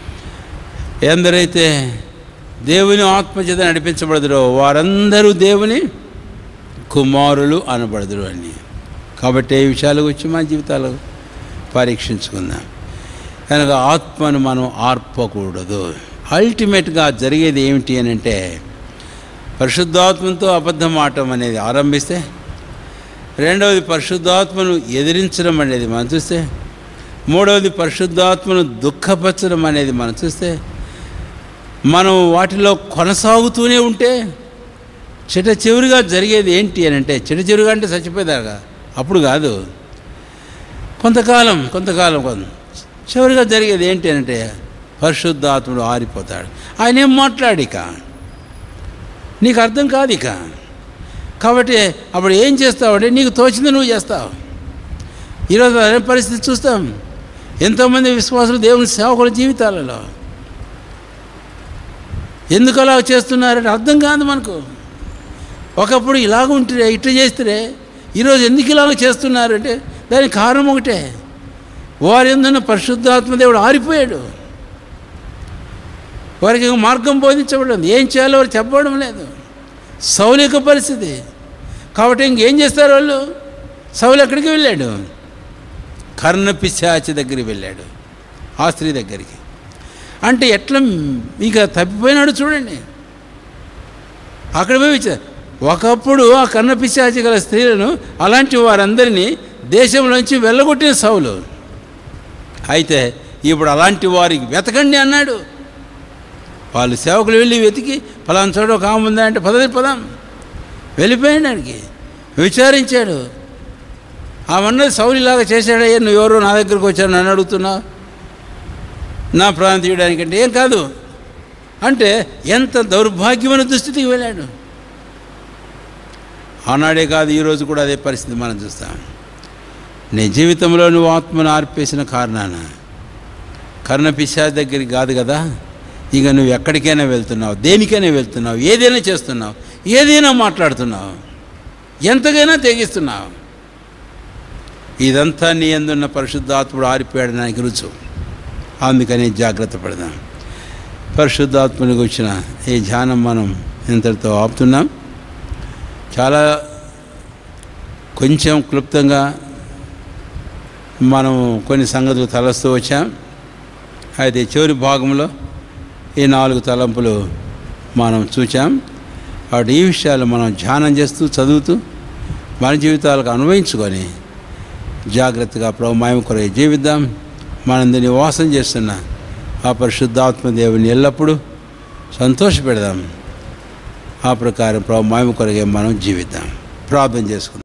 ఎందరైతే దేవుని ఆత్మచేత నడిపించబడదురో వారందరూ దేవుని కుమారులు అనబడదురు అని కాబట్టి ఈ విషయాల గురించి మన జీవితాలు పరీక్షించుకుందాం కనుక ఆత్మను మనం ఆర్పకూడదు అల్టిమేట్గా జరిగేది ఏమిటి అని అంటే పరిశుద్ధాత్మతో అబద్ధం ఆడటం అనేది ఆరంభిస్తే రెండవది పరిశుద్ధాత్మను ఎదిరించడం అనేది మనం చూస్తే మూడవది పరిశుద్ధాత్మను దుఃఖపరచడం అనేది మనం చూస్తే మనం వాటిలో కొనసాగుతూనే ఉంటే చిట చివరిగా జరిగేది ఏంటి అని అంటే చిట చివరిగా అంటే చచ్చిపోయేదాకా అప్పుడు కాదు కొంతకాలం కొంతకాలం కొంత చివరిగా జరిగేది ఏంటి అని అంటే పరిశుద్ధాత్ముడు ఆరిపోతాడు ఆయన ఏం మాట్లాడిక నీకు అర్థం కాదు ఇక కాబట్టి అప్పుడు ఏం చేస్తావంటే నీకు తోచింది నువ్వు చేస్తావు ఈరోజు అదే పరిస్థితి చూస్తాం ఎంతోమంది విశ్వాసులు దేవుని సేవకుల జీవితాలలో ఎందుకు అలా చేస్తున్నారంటే అర్థం కాదు మనకు ఒకప్పుడు ఇలాగ ఉంటే ఇట్లా చేస్తే ఈరోజు ఎందుకు ఇలాగ చేస్తున్నారంటే దానికి కారణం ఒకటే వారి ఎందున్న పరిశుద్ధాత్మదేవుడు ఆరిపోయాడు వారికి ఇంక మార్గం బోధించబడదు ఏం చేయాలో వారు చెప్పడం లేదు సౌలిక పరిస్థితి కాబట్టి ఇంకేం చేస్తారు వాళ్ళు సౌలు ఎక్కడికి వెళ్ళాడు కర్ణ పిశాచి దగ్గరికి వెళ్ళాడు ఆ స్త్రీ దగ్గరికి అంటే ఎట్లా ఇక తప్పిపోయినాడు చూడండి అక్కడ పోయి విచార- ఒకప్పుడు ఆ కన్న పిశాచి గల స్త్రీలను అలాంటి వారందరినీ దేశంలోంచి వెళ్ళగొట్టిన సౌలు అయితే ఇప్పుడు అలాంటి వారికి వెతకండి అన్నాడు వాళ్ళు సేవకులు వెళ్ళి వెతికి ఫలానా చోట ఒక ఆమె ఉందా అంటే పదవి పదాం వెళ్ళిపోయాడు ఆడికి విచారించాడు ఆమెన్నది సౌలిలాగా చేశాడయ్యా నువ్వు ఎవరో నా దగ్గరకు వచ్చావు నన్ను అడుగుతున్నావు నా ప్రాణం తీయడానికంటే ఏం కాదు అంటే ఎంత దౌర్భాగ్యమైన దుస్థితికి వెళ్ళాడు ఆనాడే కాదు ఈరోజు కూడా అదే పరిస్థితి మనం చూస్తాం నీ జీవితంలో నువ్వు ఆత్మను ఆర్పేసిన కారణాన కర్ణ పిశాచ్ దగ్గరికి కాదు కదా ఇక నువ్వు ఎక్కడికైనా వెళ్తున్నావు దేనికైనా వెళ్తున్నావు ఏదైనా చేస్తున్నావు ఏదైనా మాట్లాడుతున్నావు ఎంతకైనా తెగిస్తున్నావు ఇదంతా నీ ఎందున్న పరిశుద్ధాత్ముడు ఆరిపోయడానికి రుచు అందుకని జాగ్రత్త పడదాం పరిశుద్ధాత్మనికి వచ్చిన ఈ ధ్యానం మనం ఇంతటితో ఆపుతున్నాం చాలా కొంచెం క్లుప్తంగా మనం కొన్ని సంగతులు తలస్తూ వచ్చాం అయితే చివరి భాగంలో ఈ నాలుగు తలంపులు మనం చూచాం వాటి ఈ విషయాలు మనం ధ్యానం చేస్తూ చదువుతూ మన జీవితాలకు అన్వయించుకొని జాగ్రత్తగా ప్రభావం కొరకు జీవిద్దాం మనందరినీ వాసం చేస్తున్న ఆ పరిశుద్ధాత్మ దేవుని ఎల్లప్పుడూ సంతోషపెడదాం ఆ ప్రకారం ప్రభావం కొరకే మనం జీవిద్దాం ప్రార్థన చేసుకుందాం